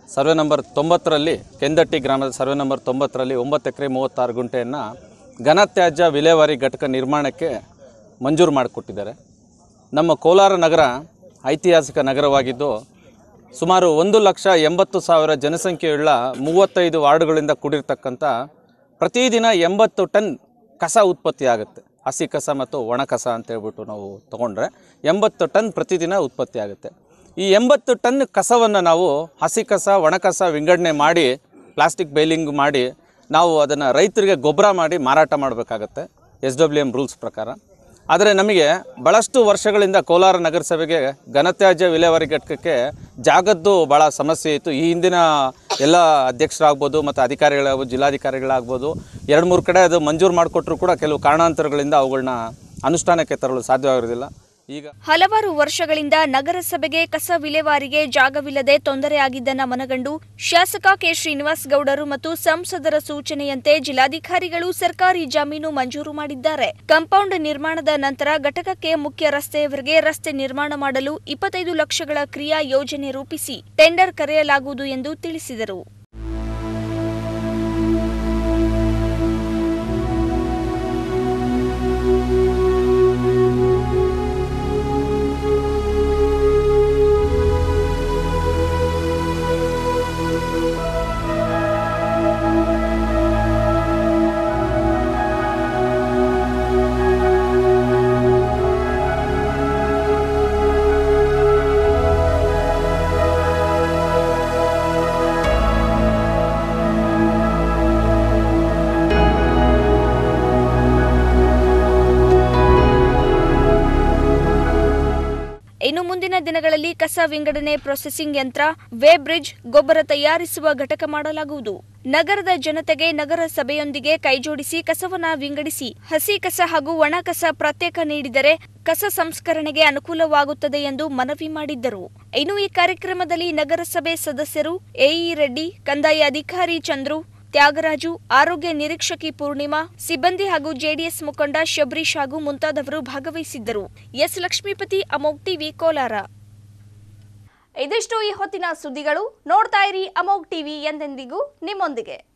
ಸರ್ವೆ ನಂಬರ್ ತೊಂಬತ್ತರಲ್ಲಿ ಕೆಂದಟ್ಟಿ ಗ್ರಾಮದ ಸರ್ವೆ ನಂಬರ್ ತೊಂಬತ್ತರಲ್ಲಿ ಒಂಬತ್ತು ಎಕರೆ ಮೂವತ್ತಾರು ಗುಂಟೆಯನ್ನು ಘನತ್ಯಾಜ್ಯ ವಿಲೇವಾರಿ ಘಟಕ ನಿರ್ಮಾಣಕ್ಕೆ ಮಂಜೂರು ಮಾಡಿಕೊಟ್ಟಿದ್ದಾರೆ ನಮ್ಮ ಕೋಲಾರ ನಗರ ಐತಿಹಾಸಿಕ ನಗರವಾಗಿದ್ದು ಸುಮಾರು ಒಂದು ಲಕ್ಷ ಎಂಬತ್ತು ಸಾವಿರ ಜನಸಂಖ್ಯೆಯುಳ್ಳ ಮೂವತ್ತೈದು ವಾರ್ಡ್ಗಳಿಂದ ಕೂಡಿರ್ತಕ್ಕಂಥ ಪ್ರತಿದಿನ ಎಂಬತ್ತು ಟನ್ ಕಸ ಉತ್ಪತ್ತಿ ಆಗುತ್ತೆ ಹಸಿ ಕಸ ಮತ್ತು ಒಣ ಕಸ ಅಂತ ಹೇಳ್ಬಿಟ್ಟು ನಾವು ತೊಗೊಂಡ್ರೆ ಎಂಬತ್ತು ಟನ್ ಪ್ರತಿದಿನ ಉತ್ಪತ್ತಿ ಆಗುತ್ತೆ ಈ ಎಂಬತ್ತು ಟನ್ ಕಸವನ್ನು ನಾವು ಹಸಿ ಕಸ ಒಣ ಕಸ ವಿಂಗಡಣೆ ಮಾಡಿ ಪ್ಲಾಸ್ಟಿಕ್ ಬೈಲಿಂಗ್ ಮಾಡಿ ನಾವು ಅದನ್ನು ರೈತರಿಗೆ ಗೊಬ್ಬರ ಮಾಡಿ ಮಾರಾಟ ಮಾಡಬೇಕಾಗತ್ತೆ ಎಸ್ ಡಬ್ಲ್ಯೂ ಎಮ್ ರೂಲ್ಸ್ ಪ್ರಕಾರ ಆದರೆ ನಮಗೆ ಭಾಳಷ್ಟು ವರ್ಷಗಳಿಂದ ಕೋಲಾರ ನಗರಸಭೆಗೆ ಘನತ್ಯಾಜ್ಯ ವಿಲೇವಾರಿ ಘಟಕಕ್ಕೆ ಜಾಗದ್ದು ಭಾಳ ಸಮಸ್ಯೆ ಇತ್ತು ಈ ಹಿಂದಿನ ಎಲ್ಲ ಅಧ್ಯಕ್ಷರಾಗ್ಬೋದು ಮತ್ತು ಅಧಿಕಾರಿಗಳಾಗ್ಬೋದು ಜಿಲ್ಲಾಧಿಕಾರಿಗಳಾಗ್ಬೋದು ಎರಡು ಮೂರು ಕಡೆ ಅದು ಮಂಜೂರು ಮಾಡಿಕೊಟ್ರು ಕೂಡ ಕೆಲವು ಕಾರಣಾಂತರಗಳಿಂದ ಅವುಗಳನ್ನ ಅನುಷ್ಠಾನಕ್ಕೆ ತರಲು ಸಾಧ್ಯವಾಗಿರೋದಿಲ್ಲ ಈಗ ಹಲವಾರು ವರ್ಷಗಳಿಂದ ನಗರಸಭೆಗೆ ಕಸ ವಿಲೇವಾರಿಗೆ ಜಾಗವಿಲ್ಲದೆ ತೊಂದರೆಯಾಗಿದ್ದನ್ನ ಮನಗಂಡು ಶಾಸಕ ಕೆ ಶ್ರೀನಿವಾಸ್ ಗೌಡರು ಮತ್ತು ಸಂಸದರ ಸೂಚನೆಯಂತೆ ಜಿಲ್ಲಾಧಿಕಾರಿಗಳು ಸರ್ಕಾರಿ ಜಮೀನು ಮಂಜೂರು ಮಾಡಿದ್ದಾರೆ ಕಾಂಪೌಂಡ್ ನಿರ್ಮಾಣದ ನಂತರ ಘಟಕಕ್ಕೆ ಮುಖ್ಯ ರಸ್ತೆಯವರೆಗೆ ರಸ್ತೆ ನಿರ್ಮಾಣ ಮಾಡಲು ಇಪ್ಪತ್ತೈದು ಲಕ್ಷಗಳ ಕ್ರಿಯಾ ಯೋಜನೆ ರೂಪಿಸಿ ಟೆಂಡರ್ ಕರೆಯಲಾಗುವುದು ಎಂದು ತಿಳಿಸಿದರು ಇನ್ನು ಮುಂದಿನ ದಿನಗಳಲ್ಲಿ ಕಸ ವಿಂಗಡಣೆ ಪ್ರೊಸೆಸಿಂಗ್ ಯಂತ್ರ ವೇ ಬ್ರಿಡ್ಜ್ ಗೊಬ್ಬರ ತಯಾರಿಸುವ ಘಟಕ ಮಾಡಲಾಗುವುದು ನಗರದ ಜನತೆಗೆ ನಗರಸಭೆಯೊಂದಿಗೆ ಕೈಜೋಡಿಸಿ ಕಸವನ್ನ ವಿಂಗಡಿಸಿ ಹಸಿ ಕಸ ಹಾಗೂ ಒಣ ಕಸ ಪ್ರತ್ಯೇಕ ನೀಡಿದರೆ ಕಸ ಸಂಸ್ಕರಣೆಗೆ ಅನುಕೂಲವಾಗುತ್ತದೆ ಎಂದು ಮನವಿ ಮಾಡಿದ್ದರು ಇನ್ನು ಈ ಕಾರ್ಯಕ್ರಮದಲ್ಲಿ ನಗರಸಭೆ ಸದಸ್ಯರು ಎಇ ರೆಡ್ಡಿ ಕಂದಾಯ ಅಧಿಕಾರಿ ಚಂದ್ರು ತ್ಯಾಗರಾಜು ಆರೋಗ್ಯ ನಿರೀಕ್ಷಕಿ ಪೂರ್ಣಿಮಾ ಸಿಬ್ಬಂದಿ ಹಾಗೂ ಜೆಡಿಎಸ್ ಮುಖಂಡ ಶಬರೀಶ್ ಹಾಗೂ ಮುಂತಾದವರು ಭಾಗವಹಿಸಿದ್ದರು ಎಸ್ ಲಕ್ಷ್ಮೀಪತಿ ಅಮೋಗ್ ಟಿವಿ ಕೋಲಾರ ಇದಿಷ್ಟು ಈ ಹೊತ್ತಿನ ಸುದ್ದಿಗಳು ನೋಡ್ತಾ ಇರಿ ಅಮೋಗ್ ಟಿವಿ ಎಂದೆಂದಿಗೂ ನಿಮ್ಮೊಂದಿಗೆ